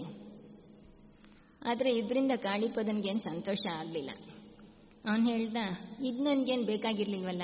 ಆದರೆ ಇದರಿಂದ ಕಾಳಿಪದನಿಗೇನು ಸಂತೋಷ ಆಗಲಿಲ್ಲ ಅವನು ಹೇಳ್ದ ಇದು ನನಗೇನು ಬೇಕಾಗಿರ್ಲಿಲ್ವಲ್ಲ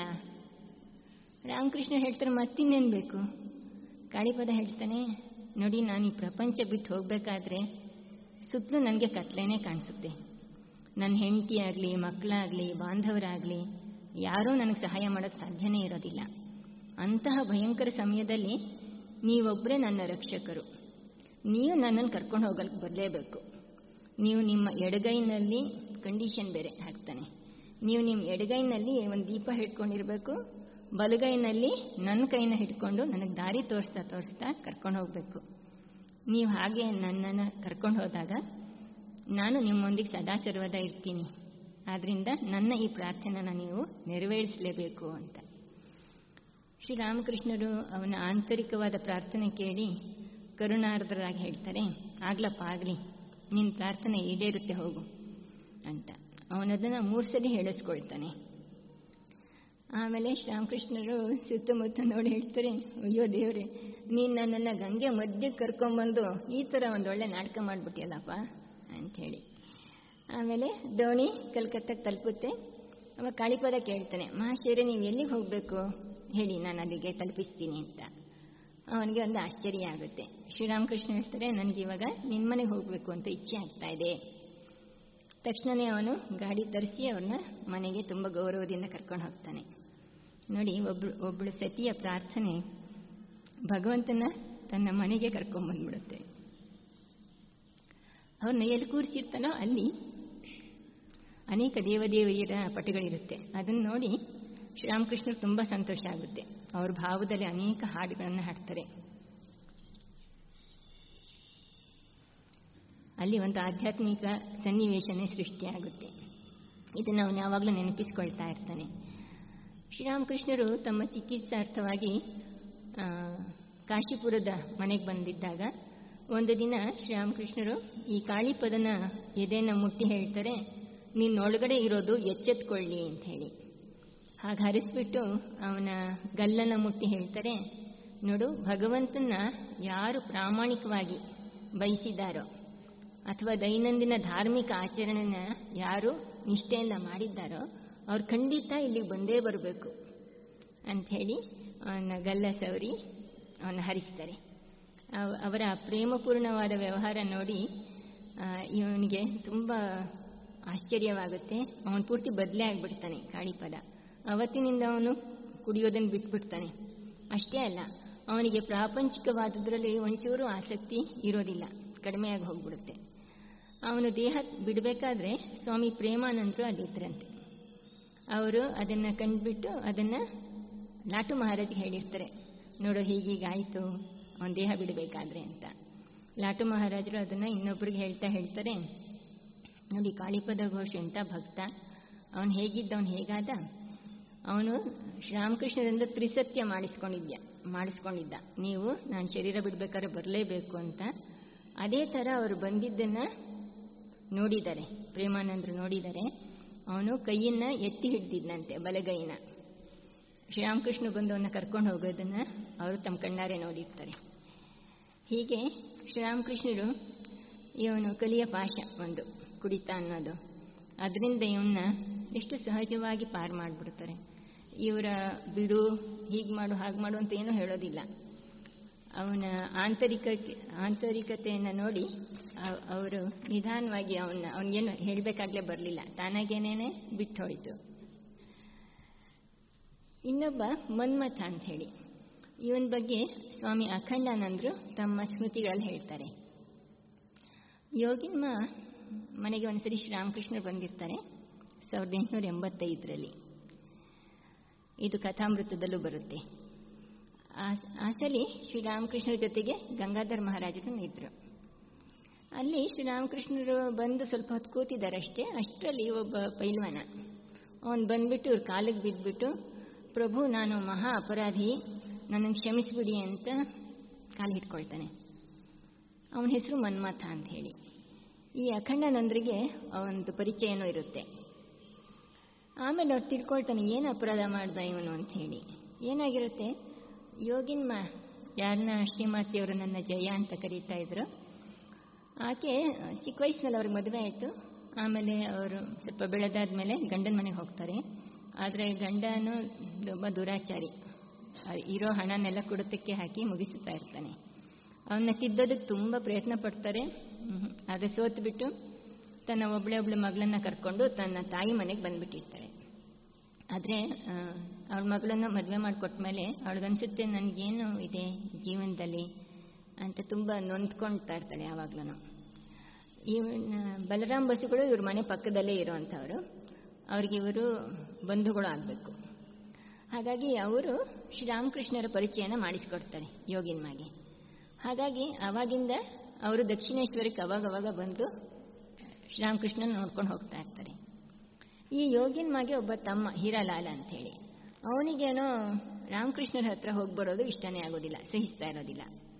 ರಾಮಕೃಷ್ಣ ಹೇಳ್ತಾರೆ ಮತ್ತಿನ್ನೇನು ಬೇಕು ಕಾಳಿಪದ ಹೇಳ್ತಾನೆ ನೋಡಿ ನಾನು ಈ ಪ್ರಪಂಚ ಬಿಟ್ಟು ಹೋಗಬೇಕಾದ್ರೆ ಸುತ್ತಲೂ ನನಗೆ ಕತ್ಲೇನೆ ಕಾಣಿಸುತ್ತೆ ನನ್ನ ಹೆಂಡತಿ ಆಗಲಿ ಮಕ್ಕಳಾಗಲಿ ಬಾಂಧವರಾಗಲಿ ಯಾರೂ ನನಗೆ ಸಹಾಯ ಮಾಡೋಕ್ಕೆ ಸಾಧ್ಯನೇ ಇರೋದಿಲ್ಲ ಅಂತಹ ಭಯಂಕರ ಸಮಯದಲ್ಲಿ ನೀವೊಬ್ಬರೇ ನನ್ನ ರಕ್ಷಕರು ನೀವು ನನ್ನನ್ನು ಕರ್ಕೊಂಡು ಹೋಗಲಿಕ್ಕೆ ಬರಲೇಬೇಕು ನೀವು ನಿಮ್ಮ ಎಡಗೈನಲ್ಲಿ ಕಂಡೀಷನ್ ಬೇರೆ ಹಾಕ್ತಾನೆ ನೀವು ನಿಮ್ಮ ಎಡಗೈನಲ್ಲಿ ಒಂದು ದೀಪ ಹಿಡ್ಕೊಂಡಿರಬೇಕು ಬಲಗೈನಲ್ಲಿ ನನ್ನ ಕೈನ ಹಿಡ್ಕೊಂಡು ನನಗೆ ದಾರಿ ತೋರಿಸ್ತಾ ತೋರಿಸ್ತಾ ಕರ್ಕೊಂಡು ಹೋಗಬೇಕು ನೀವು ಹಾಗೆ ನನ್ನನ್ನು ಕರ್ಕೊಂಡು ಹೋದಾಗ ನಾನು ನಿಮ್ಮೊಂದಿಗೆ ಸದಾ ಸರ್ವದ ಇರ್ತೀನಿ ಆದ್ದರಿಂದ ನನ್ನ ಈ ಪ್ರಾರ್ಥನೆನ ನೀವು ನೆರವೇರಿಸಲೇಬೇಕು ಅಂತ ಶ್ರೀರಾಮಕೃಷ್ಣರು ಅವನ ಆಂತರಿಕವಾದ ಪ್ರಾರ್ಥನೆ ಕೇಳಿ ಕರುಣಾರ್ಧರಾಗಿ ಹೇಳ್ತಾರೆ ಆಗ್ಲಪ್ಪ ಆಗಲಿ ನಿನ್ನ ಪ್ರಾರ್ಥನೆ ಈಡೇರುತ್ತೆ ಹೋಗು ಅಂತ ಅವನದನ್ನು ಮೂರು ಸಲ ಹೇಳಿಸ್ಕೊಳ್ತಾನೆ ಆಮೇಲೆ ಶ್ರೀರಾಮಕೃಷ್ಣರು ಸುತ್ತಮುತ್ತ ನೋಡಿ ಹೇಳ್ತಾರೆ ಅಯ್ಯೋ ದೇವ್ರೆ ನೀನು ನನ್ನನ್ನು ಗಂಗೆ ಮಧ್ಯಕ್ಕೆ ಕರ್ಕೊಂಬಂದು ಈ ಥರ ಒಂದು ಒಳ್ಳೆ ನಾಟಕ ಮಾಡಿಬಿಟ್ಟಿಯಲ್ಲಪ್ಪ ಅಂಥೇಳಿ ಆಮೇಲೆ ದೋಣಿ ಕಲ್ಕತ್ತಾಗೆ ತಲುಪುತ್ತೆ ಅವಾಗ ಕಾಳಿಪದ ಕೇಳ್ತಾನೆ ಮಹಾಶಯರೇ ನೀವು ಎಲ್ಲಿಗೆ ಹೋಗಬೇಕು ಹೇಳಿ ನಾನು ಅಲ್ಲಿಗೆ ತಲುಪಿಸ್ತೀನಿ ಅಂತ ಅವನಿಗೆ ಒಂದು ಆಶ್ಚರ್ಯ ಆಗುತ್ತೆ ಶ್ರೀರಾಮಕೃಷ್ಣ ಹೇಳ್ತಾರೆ ನನಗೆ ಇವಾಗ ನಿಮ್ಮ ಮನೆಗೆ ಹೋಗಬೇಕು ಅಂತ ಇಚ್ಛೆ ಆಗ್ತಾ ಇದೆ ತಕ್ಷಣವೇ ಅವನು ಗಾಡಿ ತರಿಸಿ ಅವ್ರನ್ನ ಮನೆಗೆ ತುಂಬ ಗೌರವದಿಂದ ಕರ್ಕೊಂಡು ಹೋಗ್ತಾನೆ ನೋಡಿ ಒಬ್ಳು ಒಬ್ಬಳು ಸತಿಯ ಪ್ರಾರ್ಥನೆ ಭಗವಂತನ ತನ್ನ ಮನೆಗೆ ಕರ್ಕೊಂಡ್ಬಂದ್ಬಿಡುತ್ತೆ ಅವ್ರನ್ನ ಎಲ್ಲಿ ಕೂರಿಸಿರ್ತಾನೋ ಅಲ್ಲಿ ಅನೇಕ ದೇವದೇವಿಯರ ಪಟಗಳಿರುತ್ತೆ ಅದನ್ನು ನೋಡಿ ಶ್ರೀರಾಮಕೃಷ್ಣರು ತುಂಬ ಸಂತೋಷ ಆಗುತ್ತೆ ಅವ್ರ ಭಾವದಲ್ಲಿ ಅನೇಕ ಹಾಡುಗಳನ್ನು ಹಾಡ್ತಾರೆ ಅಲ್ಲಿ ಒಂದು ಆಧ್ಯಾತ್ಮಿಕ ಸನ್ನಿವೇಶನೇ ಸೃಷ್ಟಿಯಾಗುತ್ತೆ ಇದನ್ನು ಅವನು ಯಾವಾಗಲೂ ನೆನಪಿಸ್ಕೊಳ್ತಾ ಇರ್ತಾನೆ ಶ್ರೀರಾಮಕೃಷ್ಣರು ತಮ್ಮ ಚಿಕಿತ್ಸಾರ್ಥವಾಗಿ ಕಾಶಿಪುರದ ಮನೆಗೆ ಬಂದಿದ್ದಾಗ ಒಂದು ದಿನ ಶ್ರೀರಾಮಕೃಷ್ಣರು ಈ ಕಾಳಿಪದನ ಎದೆನ ಮುಟ್ಟಿ ಹೇಳ್ತಾರೆ ನಿನ್ನೊಳಗಡೆ ಇರೋದು ಎಚ್ಚೆತ್ಕೊಳ್ಳಿ ಅಂತ ಹೇಳಿ ಹಾಗೆ ಹರಿಸ್ಬಿಟ್ಟು ಅವನ ಗಲ್ಲನ ಮುಟ್ಟಿ ಹೇಳ್ತಾರೆ ನೋಡು ಭಗವಂತನ ಯಾರು ಪ್ರಾಮಾಣಿಕವಾಗಿ ಬಯಸಿದ್ದಾರೋ ಅಥವಾ ದೈನಂದಿನ ಧಾರ್ಮಿಕ ಆಚರಣೆನ ಯಾರು ನಿಷ್ಠೆಯಿಂದ ಮಾಡಿದ್ದಾರೋ ಅವ್ರು ಖಂಡಿತ ಇಲ್ಲಿಗೆ ಬಂದೇ ಬರಬೇಕು ಅಂಥೇಳಿ ಅವನ ಗಲ್ಲ ಸವರಿ ಅವನ್ನ ಹರಿಸ್ತಾರೆ ಅವರ ಪ್ರೇಮಪೂರ್ಣವಾದ ವ್ಯವಹಾರ ನೋಡಿ ಇವನಿಗೆ ತುಂಬ ಆಶ್ಚರ್ಯವಾಗುತ್ತೆ ಅವನು ಪೂರ್ತಿ ಬದಲೇ ಆಗಿಬಿಡ್ತಾನೆ ಕಾಳಿಪದ ಅವತ್ತಿನಿಂದ ಅವನು ಕುಡಿಯೋದನ್ನು ಬಿಟ್ಬಿಡ್ತಾನೆ ಅಷ್ಟೇ ಅಲ್ಲ ಅವನಿಗೆ ಪ್ರಾಪಂಚಿಕವಾದದ್ರಲ್ಲಿ ಒಂಚೂರು ಆಸಕ್ತಿ ಇರೋದಿಲ್ಲ ಕಡಿಮೆಯಾಗಿ ಹೋಗ್ಬಿಡುತ್ತೆ ಅವನು ದೇಹ ಬಿಡಬೇಕಾದ್ರೆ ಸ್ವಾಮಿ ಪ್ರೇಮಾನಂದರು ಅಲ್ಲಿದ್ದರಂತೆ ಅವರು ಅದನ್ನು ಕಂಡುಬಿಟ್ಟು ಅದನ್ನು ಲಾಟು ಮಹಾರಾಜ್ಗೆ ಹೇಳಿರ್ತಾರೆ ನೋಡು ಹೀಗೀಗಾಯಿತು ಅವನ ದೇಹ ಬಿಡಬೇಕಾದ್ರೆ ಅಂತ ಲಾಟು ಮಹಾರಾಜರು ಅದನ್ನು ಇನ್ನೊಬ್ರಿಗೆ ಹೇಳ್ತಾ ಹೇಳ್ತಾರೆ ನೋಡಿ ಕಾಳಿಪದ ಘೋಷ ಎಂಥ ಭಕ್ತ ಅವನು ಹೇಗಿದ್ದ ಅವನು ಹೇಗಾದ ಅವನು ಶ್ರೀರಾಮಕೃಷ್ಣರಿಂದ ತ್ರಿಸತ್ಯ ಮಾಡಿಸ್ಕೊಂಡಿದ್ಯ ಮಾಡಿಸ್ಕೊಂಡಿದ್ದ ನೀವು ನಾನು ಶರೀರ ಬಿಡಬೇಕಾದ್ರೆ ಬರಲೇಬೇಕು ಅಂತ ಅದೇ ಥರ ಅವರು ಬಂದಿದ್ದನ್ನು ನೋಡಿದ್ದಾರೆ ಪ್ರೇಮಾನಂದರು ನೋಡಿದ್ದಾರೆ ಅವನು ಕೈಯನ್ನು ಎತ್ತಿ ಹಿಡ್ದಿದ್ದಂತೆ ಬಲಗೈನ ಶ್ರೀರಾಮಕೃಷ್ಣ ಬಂದು ಅವನ್ನ ಕರ್ಕೊಂಡು ಹೋಗೋದನ್ನು ಅವರು ತಮ್ಮ ಕಣ್ಣಾರೆ ನೋಡಿರ್ತಾರೆ ಹೀಗೆ ಶ್ರೀರಾಮಕೃಷ್ಣರು ಇವನು ಕಲಿಯ ಪಾಶ ಒಂದು ಕುಡಿತ ಅನ್ನೋದು ಅದರಿಂದ ಇವನ್ನ ಎಷ್ಟು ಸಹಜವಾಗಿ ಪಾರು ಮಾಡಿಬಿಡ್ತಾರೆ ಇವರ ಬಿಡು ಹೀಗೆ ಮಾಡು ಹಾಗೆ ಮಾಡು ಅಂತ ಏನೂ ಹೇಳೋದಿಲ್ಲ ಅವನ ಆಂತರಿಕ ಆಂತರಿಕತೆಯನ್ನು ನೋಡಿ ಅವರು ನಿಧಾನವಾಗಿ ಅವನ್ನ ಅವನಿಗೇನು ಹೇಳಬೇಕಾಗಲೇ ಬರಲಿಲ್ಲ ತಾನಾಗೇನೇನೆ ಬಿಟ್ಟು ಹೋಯಿತು ಇನ್ನೊಬ್ಬ ಮನ್ಮಥ ಅಂತ ಹೇಳಿ ಇವನ ಬಗ್ಗೆ ಸ್ವಾಮಿ ಅಖಂಡಾನಂದರು ತಮ್ಮ ಸ್ಮೃತಿಗಳಲ್ಲಿ ಹೇಳ್ತಾರೆ ಯೋಗಿನ್ಮ ಮನೆಗೆ ಒಂದ್ಸರಿ ಶ್ರೀರಾಮಕೃಷ್ಣರು ಬಂದಿರ್ತಾರೆ ಸಾವಿರದ ಎಂಟುನೂರ ಎಂಬತ್ತೈದರಲ್ಲಿ ಇದು ಕಥಾಮೃತದಲ್ಲೂ ಬರುತ್ತೆ ಆ ಸಲಿ ಶ್ರೀರಾಮಕೃಷ್ಣರ ಜೊತೆಗೆ ಗಂಗಾಧರ್ ಮಹಾರಾಜರು ಇದ್ದರು ಅಲ್ಲಿ ಶ್ರೀರಾಮಕೃಷ್ಣರು ಬಂದು ಸ್ವಲ್ಪ ಹೊತ್ತು ಕೂತಿದ್ದಾರೆ ಅಷ್ಟೇ ಅಷ್ಟರಲ್ಲಿ ಒಬ್ಬ ಪೈಲ್ವಾನ ಅವನು ಬಂದ್ಬಿಟ್ಟು ಇವ್ರ ಕಾಲಿಗೆ ಬಿದ್ದುಬಿಟ್ಟು ಪ್ರಭು ನಾನು ಮಹಾ ಅಪರಾಧಿ ನನ್ನನ್ನು ಕ್ಷಮಿಸಿಬಿಡಿ ಅಂತ ಕಾಲು ಹಿಡ್ಕೊಳ್ತಾನೆ ಅವನ ಹೆಸರು ಮನ್ಮಥ ಅಂತ ಹೇಳಿ ಈ ಅಖಂಡಾನಂದರಿಗೆ ಒಂದು ಪರಿಚಯನೂ ಇರುತ್ತೆ ಆಮೇಲೆ ಅವ್ರು ತಿಳ್ಕೊಳ್ತಾನೆ ಏನು ಅಪರಾಧ ಮಾಡ್ದ ಇವನು ಅಂತ ಹೇಳಿ ಏನಾಗಿರುತ್ತೆ ಯೋಗಿನ್ ಮಾ ಯಾರನ್ನ ಶ್ರೀಮಾತಿಯವರು ನನ್ನ ಜಯ ಅಂತ ಕರೀತಾ ಇದ್ರು ಆಕೆ ಚಿಕ್ಕ ವಯಸ್ಸಿನಲ್ಲಿ ಅವ್ರಿಗೆ ಮದುವೆ ಆಯಿತು ಆಮೇಲೆ ಅವರು ಸ್ವಲ್ಪ ಬೆಳೆದಾದ್ಮೇಲೆ ಗಂಡನ ಮನೆಗೆ ಹೋಗ್ತಾರೆ ಆದರೆ ಗಂಡನು ಒಬ್ಬ ದುರಾಚಾರಿ ಇರೋ ಹಣನೆಲ್ಲ ಕುಡಿತಕ್ಕೆ ಹಾಕಿ ಮುಗಿಸುತ್ತಾ ಇರ್ತಾನೆ ಅವನ್ನ ತಿದ್ದೋದಕ್ಕೆ ತುಂಬ ಪ್ರಯತ್ನ ಪಡ್ತಾರೆ ಆದರೆ ಸೋತು ಬಿಟ್ಟು ತನ್ನ ಒಬ್ಬಳೆ ಒಬ್ಬಳೆ ಮಗಳನ್ನ ಕರ್ಕೊಂಡು ತನ್ನ ತಾಯಿ ಮನೆಗೆ ಬಂದ್ಬಿಟ್ಟಿರ್ತಾಳೆ ಆದರೆ ಅವಳ ಮಗಳನ್ನು ಮದುವೆ ಮಾಡಿಕೊಟ್ಮೇಲೆ ಅವಳಿಗನ್ಸುತ್ತೆ ನನಗೇನು ಇದೆ ಜೀವನದಲ್ಲಿ ಅಂತ ತುಂಬ ನೊಂದ್ಕೊಳ್ತಾ ಇರ್ತಾಳೆ ಯಾವಾಗ್ಲೂ ಇವನ ಬಲರಾಮ್ ಬಸುಗಳು ಇವ್ರ ಮನೆ ಪಕ್ಕದಲ್ಲೇ ಇರೋವಂಥವ್ರು ಅವ್ರಿಗೆ ಇವರು ಬಂಧುಗಳು ಆಗಬೇಕು ಹಾಗಾಗಿ ಅವರು ಶ್ರೀರಾಮಕೃಷ್ಣರ ಪರಿಚಯನ ಮಾಡಿಸ್ಕೊಡ್ತಾರೆ ಯೋಗಿನ್ಮಾಗೆ ಹಾಗಾಗಿ ಅವಾಗಿಂದ ಅವರು ದಕ್ಷಿಣೇಶ್ವರಕ್ಕೆ ಅವಾಗವಾಗ ಬಂದು ಶ್ರೀರಾಮಕೃಷ್ಣನ ನೋಡ್ಕೊಂಡು ಹೋಗ್ತಾ ಇರ್ತಾರೆ ಈ ಯೋಗಿನ್ಮಾಗೆ ಒಬ್ಬ ತಮ್ಮ ಹೀರಾಲಾಲ ಅಂಥೇಳಿ ಅವನಿಗೇನೋ ರಾಮಕೃಷ್ಣರ ಹತ್ರ ಹೋಗಿ ಬರೋದು ಇಷ್ಟನೇ ಆಗೋದಿಲ್ಲ ಸಹಿಸ್ತಾ ಇರೋದಿಲ್ಲ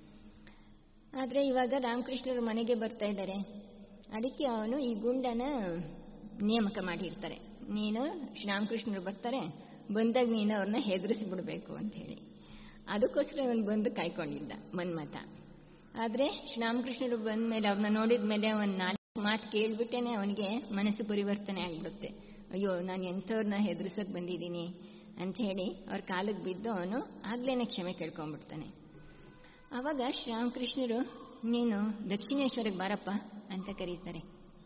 ಆದರೆ ಇವಾಗ ರಾಮಕೃಷ್ಣರ ಮನೆಗೆ ಬರ್ತಾ ಇದ್ದಾರೆ ಅದಕ್ಕೆ ಅವನು ಈ ಗುಂಡನ ನೇಮಕ ಮಾಡಿರ್ತಾರೆ ನೀನು ಶ್ರೀರಾಮಕೃಷ್ಣರು ಬರ್ತಾರೆ ಬಂದಾಗ ನೀನು ಅವ್ರನ್ನ ಹೆದರಿಸ್ಬಿಡ್ಬೇಕು ಅಂತ ಹೇಳಿ ಅದಕ್ಕೋಸ್ಕರ ಅವನು ಬಂದು ಕಾಯ್ಕೊಂಡಿದ್ದ ಮನ್ಮಥ ಆದರೆ ಶ್ರೀರಾಮಕೃಷ್ಣರು ಬಂದ ಮೇಲೆ ಅವ್ರನ್ನ ನೋಡಿದ ಮೇಲೆ ಒಂದು ನಾಲ್ಕು ಮಾತು ಕೇಳಿಬಿಟ್ಟೇನೆ ಅವನಿಗೆ ಮನಸ್ಸು ಪರಿವರ್ತನೆ ಆಗಿಬಿಡುತ್ತೆ ಅಯ್ಯೋ ನಾನು ಎಂಥವ್ರನ್ನ ಹೆದರ್ಸೋಕೆ ಬಂದಿದ್ದೀನಿ ಅಂಥೇಳಿ ಅವ್ರ ಕಾಲಿಗೆ ಬಿದ್ದು ಅವನು ಆಗ್ಲೇನೆ ಕ್ಷಮೆ ಕೇಳ್ಕೊಂಡ್ಬಿಡ್ತಾನೆ ಆವಾಗ ಶ್ರೀರಾಮಕೃಷ್ಣರು ನೀನು ದಕ್ಷಿಣೇಶ್ವರಕ್ಕೆ ಬಾರಪ್ಪ ಅಂತ ಕರೀತಾರೆ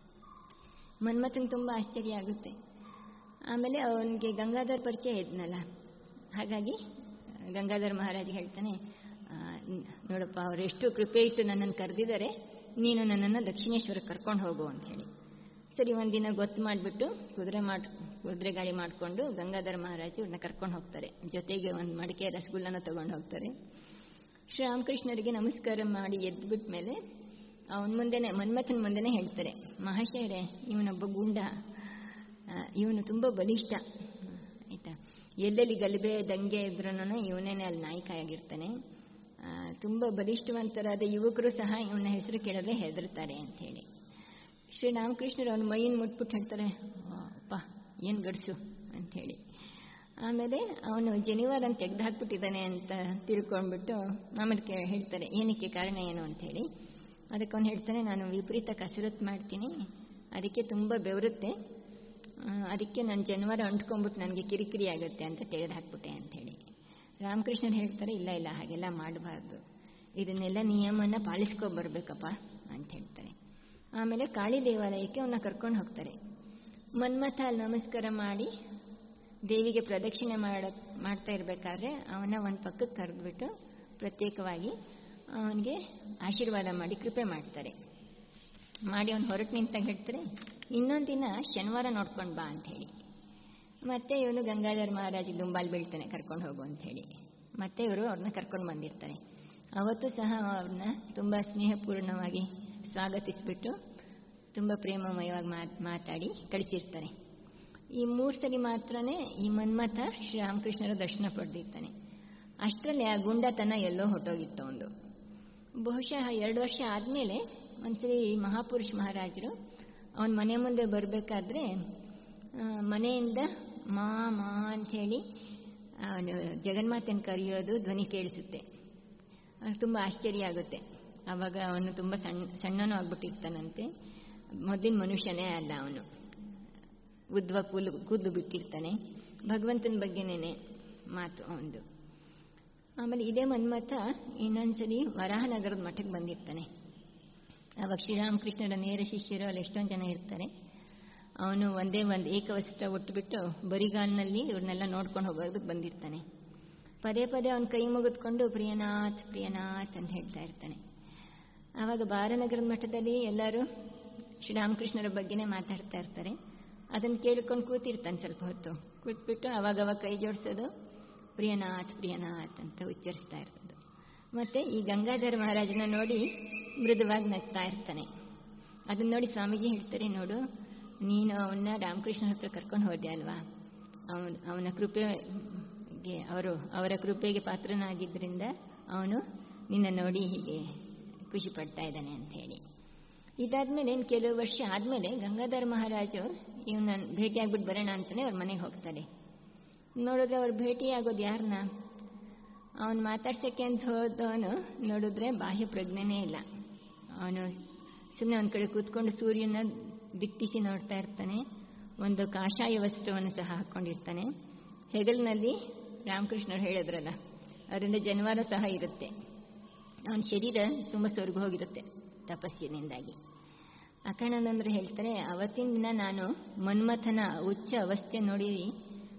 ಮನ್ಮಥಂಗೆ ತುಂಬ ಆಶ್ಚರ್ಯ ಆಗುತ್ತೆ ಆಮೇಲೆ ಅವನಿಗೆ ಗಂಗಾಧರ್ ಪರಿಚಯ ಇದ್ನಲ್ಲ ಹಾಗಾಗಿ ಗಂಗಾಧರ್ ಮಹಾರಾಜ್ ಹೇಳ್ತಾನೆ ನೋಡಪ್ಪ ಅವರೆಷ್ಟು ಕೃಪೆ ಇಟ್ಟು ನನ್ನನ್ನು ಕರೆದಿದ್ದಾರೆ ನೀನು ನನ್ನನ್ನು ದಕ್ಷಿಣೇಶ್ವರಕ್ಕೆ ಕರ್ಕೊಂಡು ಹೋಗು ಅಂತ ಹೇಳಿ ಸರಿ ಒಂದಿನ ಗೊತ್ತು ಮಾಡಿಬಿಟ್ಟು ಕುದುರೆ ಮಾಡಿ ಕುದುರೆ ಗಾಡಿ ಮಾಡಿಕೊಂಡು ಗಂಗಾಧರ ಮಹಾರಾಜ್ ಇವ್ರನ್ನ ಕರ್ಕೊಂಡು ಹೋಗ್ತಾರೆ ಜೊತೆಗೆ ಒಂದು ಮಡಿಕೆ ರಸಗುಲ್ಲನ ತಗೊಂಡು ಹೋಗ್ತಾರೆ ಶ್ರೀರಾಮಕೃಷ್ಣರಿಗೆ ನಮಸ್ಕಾರ ಮಾಡಿ ಎದ್ಬಿಟ್ಟ ಮೇಲೆ ಅವನ ಮುಂದೆನೆ ಮನ್ಮಥನ ಮುಂದೆನೆ ಹೇಳ್ತಾರೆ ಮಹಾಶಯರೇ ಇವನೊಬ್ಬ ಗುಂಡ ಇವನು ತುಂಬ ಬಲಿಷ್ಠ ಆಯಿತಾ ಎಲ್ಲೆಲ್ಲಿ ಗಲಭೆ ದಂಗೆ ಇದ್ರೂ ಇವನೇನೆ ಅಲ್ಲಿ ನಾಯಕ ಆಗಿರ್ತಾನೆ ತುಂಬ ಬಲಿಷ್ಠವಂತರಾದ ಯುವಕರು ಸಹ ಇವನ ಹೆಸರು ಕೇಳಿದ್ರೆ ಹೆದರ್ತಾರೆ ಅಂಥೇಳಿ ಶ್ರೀರಾಮಕೃಷ್ಣರು ಅವನ ಮೈಯನ್ನು ಮುಟ್ಬಿಟ್ಟು ಹೇಳ್ತಾರೆ ಅಪ್ಪ ಏನು ಗಡ್ಸು ಅಂಥೇಳಿ ಆಮೇಲೆ ಅವನು ಜನಿವಾರನ್ನು ತೆಗೆದು ಹಾಕ್ಬಿಟ್ಟಿದ್ದಾನೆ ಅಂತ ತಿಳ್ಕೊಂಡ್ಬಿಟ್ಟು ಆಮೇಲೆ ಕೇ ಹೇಳ್ತಾರೆ ಏನಕ್ಕೆ ಕಾರಣ ಏನು ಅಂಥೇಳಿ ಅದಕ್ಕೆ ಅವನು ಹೇಳ್ತಾನೆ ನಾನು ವಿಪರೀತ ಕಸರತ್ತು ಮಾಡ್ತೀನಿ ಅದಕ್ಕೆ ತುಂಬ ಬೆವರುತ್ತೆ ಅದಕ್ಕೆ ನನ್ನ ಜನಿವಾರ ಅಂಟ್ಕೊಂಡ್ಬಿಟ್ಟು ನನಗೆ ಕಿರಿಕಿರಿ ಆಗುತ್ತೆ ಅಂತ ತೆಗೆದು ಹಾಕ್ಬಿಟ್ಟೆ ಅಂಥೇಳಿ ರಾಮಕೃಷ್ಣರು ಹೇಳ್ತಾರೆ ಇಲ್ಲ ಇಲ್ಲ ಹಾಗೆಲ್ಲ ಮಾಡಬಾರ್ದು ಇದನ್ನೆಲ್ಲ ನಿಯಮನ ಪಾಲಿಸ್ಕೊಬರ್ಬೇಕಪ್ಪ ಅಂತ ಹೇಳ್ತಾರೆ ಆಮೇಲೆ ಕಾಳಿ ದೇವಾಲಯಕ್ಕೆ ಅವನ್ನ ಕರ್ಕೊಂಡು ಹೋಗ್ತಾರೆ ಮನ್ಮಥ ಅಲ್ಲಿ ನಮಸ್ಕಾರ ಮಾಡಿ ದೇವಿಗೆ ಪ್ರದಕ್ಷಿಣೆ ಮಾಡ ಮಾಡ್ತಾ ಇರಬೇಕಾದ್ರೆ ಅವನ ಒಂದು ಪಕ್ಕಕ್ಕೆ ಕರೆದ್ಬಿಟ್ಟು ಪ್ರತ್ಯೇಕವಾಗಿ ಅವನಿಗೆ ಆಶೀರ್ವಾದ ಮಾಡಿ ಕೃಪೆ ಮಾಡ್ತಾರೆ ಮಾಡಿ ಅವನು ಹೊರಟು ನಿಂತಾಗ ಹೇಳ್ತಾರೆ ಇನ್ನೊಂದು ದಿನ ಶನಿವಾರ ನೋಡ್ಕೊಂಡು ಬಾ ಅಂಥೇಳಿ ಮತ್ತೆ ಇವನು ಗಂಗಾಧರ್ ಮಹಾರಾಜ್ ದುಂಬಾಲ್ ಬೀಳ್ತಾನೆ ಕರ್ಕೊಂಡು ಹೋಗು ಅಂಥೇಳಿ ಮತ್ತೆ ಇವರು ಅವ್ರನ್ನ ಕರ್ಕೊಂಡು ಬಂದಿರ್ತಾರೆ ಅವತ್ತು ಸಹ ಅವ್ರನ್ನ ತುಂಬ ಸ್ನೇಹಪೂರ್ಣವಾಗಿ ಸ್ವಾಗತಿಸಿಬಿಟ್ಟು ತುಂಬ ಪ್ರೇಮಮಯವಾಗಿ ಮಾತಾಡಿ ಕಳಿಸಿರ್ತಾರೆ ಈ ಮೂರು ಸರಿ ಮಾತ್ರನೇ ಈ ಮನ್ಮಥ ಶ್ರೀರಾಮಕೃಷ್ಣರ ದರ್ಶನ ಪಡೆದಿರ್ತಾನೆ ಅಷ್ಟರಲ್ಲಿ ಆ ಗುಂಡತನ ಎಲ್ಲೋ ಹೊಟ್ಟೋಗಿತ್ತು ಒಂದು ಬಹುಶಃ ಎರಡು ವರ್ಷ ಆದಮೇಲೆ ಒಂದ್ಸರಿ ಮಹಾಪುರುಷ ಮಹಾರಾಜರು ಅವನ ಮನೆ ಮುಂದೆ ಬರಬೇಕಾದ್ರೆ ಮನೆಯಿಂದ ಮಾ ಮಾ ಅಂಥೇಳಿ ಅವನು ಜಗನ್ಮಾತೆನ ಕರೆಯೋದು ಧ್ವನಿ ಕೇಳಿಸುತ್ತೆ ತುಂಬ ಆಶ್ಚರ್ಯ ಆಗುತ್ತೆ ಆವಾಗ ಅವನು ತುಂಬ ಸಣ್ಣ ಸಣ್ಣನೂ ಆಗ್ಬಿಟ್ಟಿರ್ತಾನಂತೆ ಮೊದಲಿನ ಮನುಷ್ಯನೇ ಅಲ್ಲ ಅವನು ಉದ್ವ ಕೂಲು ಕೂದಲು ಬಿಟ್ಟಿರ್ತಾನೆ ಭಗವಂತನ ಬಗ್ಗೆನೇ ಮಾತು ಅವನದು ಆಮೇಲೆ ಇದೇ ಮನ್ಮಥ ಇನ್ನೊಂದ್ಸಲಿ ವರಾಹನಗರದ ಮಠಕ್ಕೆ ಬಂದಿರ್ತಾನೆ ಅವಾಗ ಶ್ರೀರಾಮಕೃಷ್ಣರ ನೇರ ಶಿಷ್ಯರು ಅಲ್ಲಿ ಎಷ್ಟೊಂದು ಜನ ಇರ್ತಾರೆ ಅವನು ಒಂದೇ ಒಂದು ಏಕವಸ್ತ್ರ ಉಟ್ಬಿಟ್ಟು ಬರಿಗಾಲಿನಲ್ಲಿ ಇವ್ರನ್ನೆಲ್ಲ ನೋಡ್ಕೊಂಡು ಹೋಗೋದಕ್ಕೆ ಬಂದಿರ್ತಾನೆ ಪದೇ ಪದೇ ಅವನ ಕೈ ಮುಗಿದ್ಕೊಂಡು ಪ್ರಿಯನಾಥ್ ಪ್ರಿಯನಾಥ್ ಅಂತ ಹೇಳ್ತಾ ಇರ್ತಾನೆ ಆವಾಗ ಬಾರನಗರದ ಮಠದಲ್ಲಿ ಎಲ್ಲರೂ ಶ್ರೀರಾಮಕೃಷ್ಣರ ಬಗ್ಗೆನೇ ಮಾತಾಡ್ತಾ ಇರ್ತಾರೆ ಅದನ್ನು ಕೇಳ್ಕೊಂಡು ಕೂತಿರ್ತಾನೆ ಸ್ವಲ್ಪ ಹೊತ್ತು ಕೂತ್ಬಿಟ್ಟು ಅವಾಗವಾಗ ಕೈ ಜೋಡಿಸೋದು ಪ್ರಿಯನಾಥ್ ಪ್ರಿಯನಾಥ್ ಅಂತ ಉಚ್ಚರಿಸ್ತಾ ಇರ್ತದೆ ಮತ್ತು ಈ ಗಂಗಾಧರ ಮಹಾರಾಜನ ನೋಡಿ ಮೃದುವಾಗಿ ನಗ್ತಾ ಇರ್ತಾನೆ ಅದನ್ನ ನೋಡಿ ಸ್ವಾಮೀಜಿ ಹೇಳ್ತಾರೆ ನೋಡು ನೀನು ಅವನ್ನ ರಾಮಕೃಷ್ಣ ಹತ್ರ ಕರ್ಕೊಂಡು ಹೋದೆ ಅಲ್ವಾ ಅವನು ಅವನ ಕೃಪೆಗೆ ಅವರು ಅವರ ಕೃಪೆಗೆ ಪಾತ್ರನಾಗಿದ್ದರಿಂದ ಅವನು ನಿನ್ನ ನೋಡಿ ಹೀಗೆ ಖುಷಿ ಪಡ್ತಾ ಇದ್ದಾನೆ ಅಂತ ಹೇಳಿ ಇದಾದ್ಮೇಲೆ ಇನ್ನು ಕೆಲವು ವರ್ಷ ಆದಮೇಲೆ ಗಂಗಾಧರ ಮಹಾರಾಜು ಇವನ್ನ ಭೇಟಿಯಾಗ್ಬಿಟ್ಟು ಬರೋಣ ಅಂತಲೇ ಅವ್ರ ಮನೆಗೆ ಹೋಗ್ತಾರೆ ನೋಡಿದ್ರೆ ಅವ್ರು ಭೇಟಿ ಆಗೋದು ಯಾರನ್ನ ಅವನು ಮಾತಾಡ್ಸೋಕ್ಕೆ ಅಂತ ಹೋದವನು ನೋಡಿದ್ರೆ ಬಾಹ್ಯ ಪ್ರಜ್ಞೆನೇ ಇಲ್ಲ ಅವನು ಸುಮ್ಮನೆ ಒಂದು ಕಡೆ ಕೂತ್ಕೊಂಡು ಸೂರ್ಯನ ದಿಟ್ಟಿಸಿ ನೋಡ್ತಾ ಇರ್ತಾನೆ ಒಂದು ಕಾಷಾಯ ವಸ್ತ್ರವನ್ನು ಸಹ ಹಾಕ್ಕೊಂಡಿರ್ತಾನೆ ಹೆಗಲಿನಲ್ಲಿ ರಾಮಕೃಷ್ಣರು ಹೇಳಿದ್ರಲ್ಲ ಅದರಿಂದ ಜನವಾರ ಸಹ ಇರುತ್ತೆ ಅವನ ಶರೀರ ತುಂಬ ಸೊರಗು ಹೋಗಿರುತ್ತೆ ತಪಸ್ಸಿನಿಂದಾಗಿ ಅಕಾಣಂದ್ರೆ ಹೇಳ್ತಾರೆ ಅವತ್ತಿನ ದಿನ ನಾನು ಮನ್ಮಥನ ಉಚ್ಚ ಅವಸ್ಥೆ ನೋಡಿ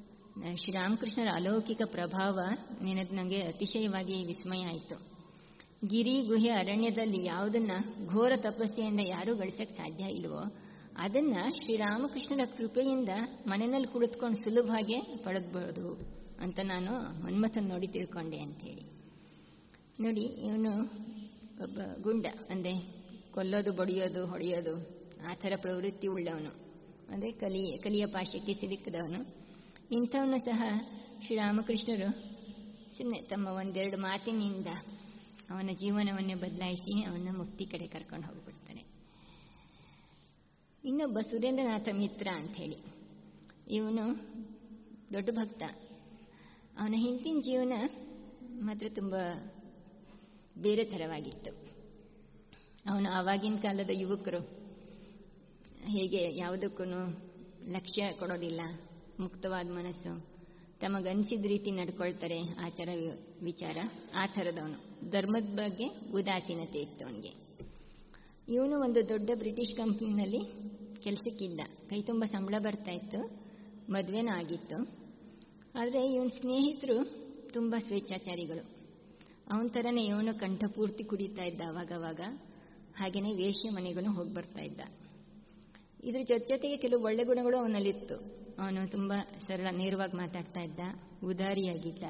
ಶ್ರೀರಾಮಕೃಷ್ಣರ ಅಲೌಕಿಕ ಪ್ರಭಾವ ನೆನೆದು ನನಗೆ ಅತಿಶಯವಾಗಿ ವಿಸ್ಮಯ ಆಯಿತು ಗಿರಿ ಗುಹೆ ಅರಣ್ಯದಲ್ಲಿ ಯಾವುದನ್ನ ಘೋರ ತಪಸ್ಸೆಯಿಂದ ಯಾರೂ ಗಳಿಸಕ್ಕೆ ಸಾಧ್ಯ ಇಲ್ವೋ ಅದನ್ನ ಶ್ರೀರಾಮಕೃಷ್ಣರ ಕೃಪೆಯಿಂದ ಮನೆಯಲ್ಲಿ ಕುಳಿತುಕೊಂಡು ಸುಲಭವಾಗಿ ಪಡೆದ್ಬೋದು ಅಂತ ನಾನು ಮನ್ಮಥನ್ ನೋಡಿ ತಿಳ್ಕೊಂಡೆ ಅಂಥೇಳಿ ನೋಡಿ ಇವನು ಒಬ್ಬ ಗುಂಡ ಅಂದರೆ ಕೊಲ್ಲೋದು ಬಡಿಯೋದು ಹೊಡೆಯೋದು ಆ ಥರ ಪ್ರವೃತ್ತಿ ಉಳ್ಳವನು ಅಂದರೆ ಕಲಿ ಕಲಿಯ ಪಾಶಕ್ಕೆ ಸಿಲುಕಿದವನು ಇಂಥವನು ಸಹ ಶ್ರೀರಾಮಕೃಷ್ಣರು ಸುಮ್ಮನೆ ತಮ್ಮ ಒಂದೆರಡು ಮಾತಿನಿಂದ ಅವನ ಜೀವನವನ್ನೇ ಬದಲಾಯಿಸಿ ಅವನ ಮುಕ್ತಿ ಕಡೆ ಕರ್ಕೊಂಡು ಹೋಗ್ಬಿಡ್ತಾನೆ ಇನ್ನೊಬ್ಬ ಸುರೇಂದ್ರನಾಥ ಮಿತ್ರ ಅಂಥೇಳಿ ಇವನು ದೊಡ್ಡ ಭಕ್ತ ಅವನ ಹಿಂದಿನ ಜೀವನ ಮಾತ್ರ ತುಂಬ ಬೇರೆ ಥರವಾಗಿತ್ತು ಅವನು ಆವಾಗಿನ ಕಾಲದ ಯುವಕರು ಹೇಗೆ ಯಾವುದಕ್ಕೂ ಲಕ್ಷ್ಯ ಕೊಡೋದಿಲ್ಲ ಮುಕ್ತವಾದ ಮನಸ್ಸು ತಮಗನ್ಸಿದ ರೀತಿ ನಡ್ಕೊಳ್ತಾರೆ ಆಚಾರ ವಿಚಾರ ಆ ಥರದವನು ಧರ್ಮದ ಬಗ್ಗೆ ಉದಾಸೀನತೆ ಇತ್ತು ಅವನಿಗೆ ಇವನು ಒಂದು ದೊಡ್ಡ ಬ್ರಿಟಿಷ್ ಕಂಪ್ನಿನಲ್ಲಿ ಕೆಲಸಕ್ಕಿದ್ದ ಕೈ ತುಂಬ ಸಂಬಳ ಬರ್ತಾ ಇತ್ತು ಮದುವೆನೂ ಆಗಿತ್ತು ಆದರೆ ಇವನ ಸ್ನೇಹಿತರು ತುಂಬ ಸ್ವೇಚ್ಛಾಚಾರಿಗಳು ಅವನ ಥರನೇ ಇವನು ಕಂಠಪೂರ್ತಿ ಕುಡಿತಾ ಇದ್ದ ಅವಾಗವಾಗ ಹಾಗೆಯೇ ವೇಶ್ಯ ಮನೆಗೂ ಹೋಗಿ ಬರ್ತಾ ಇದ್ದ ಇದ್ರ ಜೊತೆ ಜೊತೆಗೆ ಕೆಲವು ಒಳ್ಳೆ ಗುಣಗಳು ಅವನಲ್ಲಿತ್ತು ಅವನು ತುಂಬ ಸರಳ ನೇರವಾಗಿ ಮಾತಾಡ್ತಾ ಇದ್ದ ಉದಾರಿಯಾಗಿದ್ದ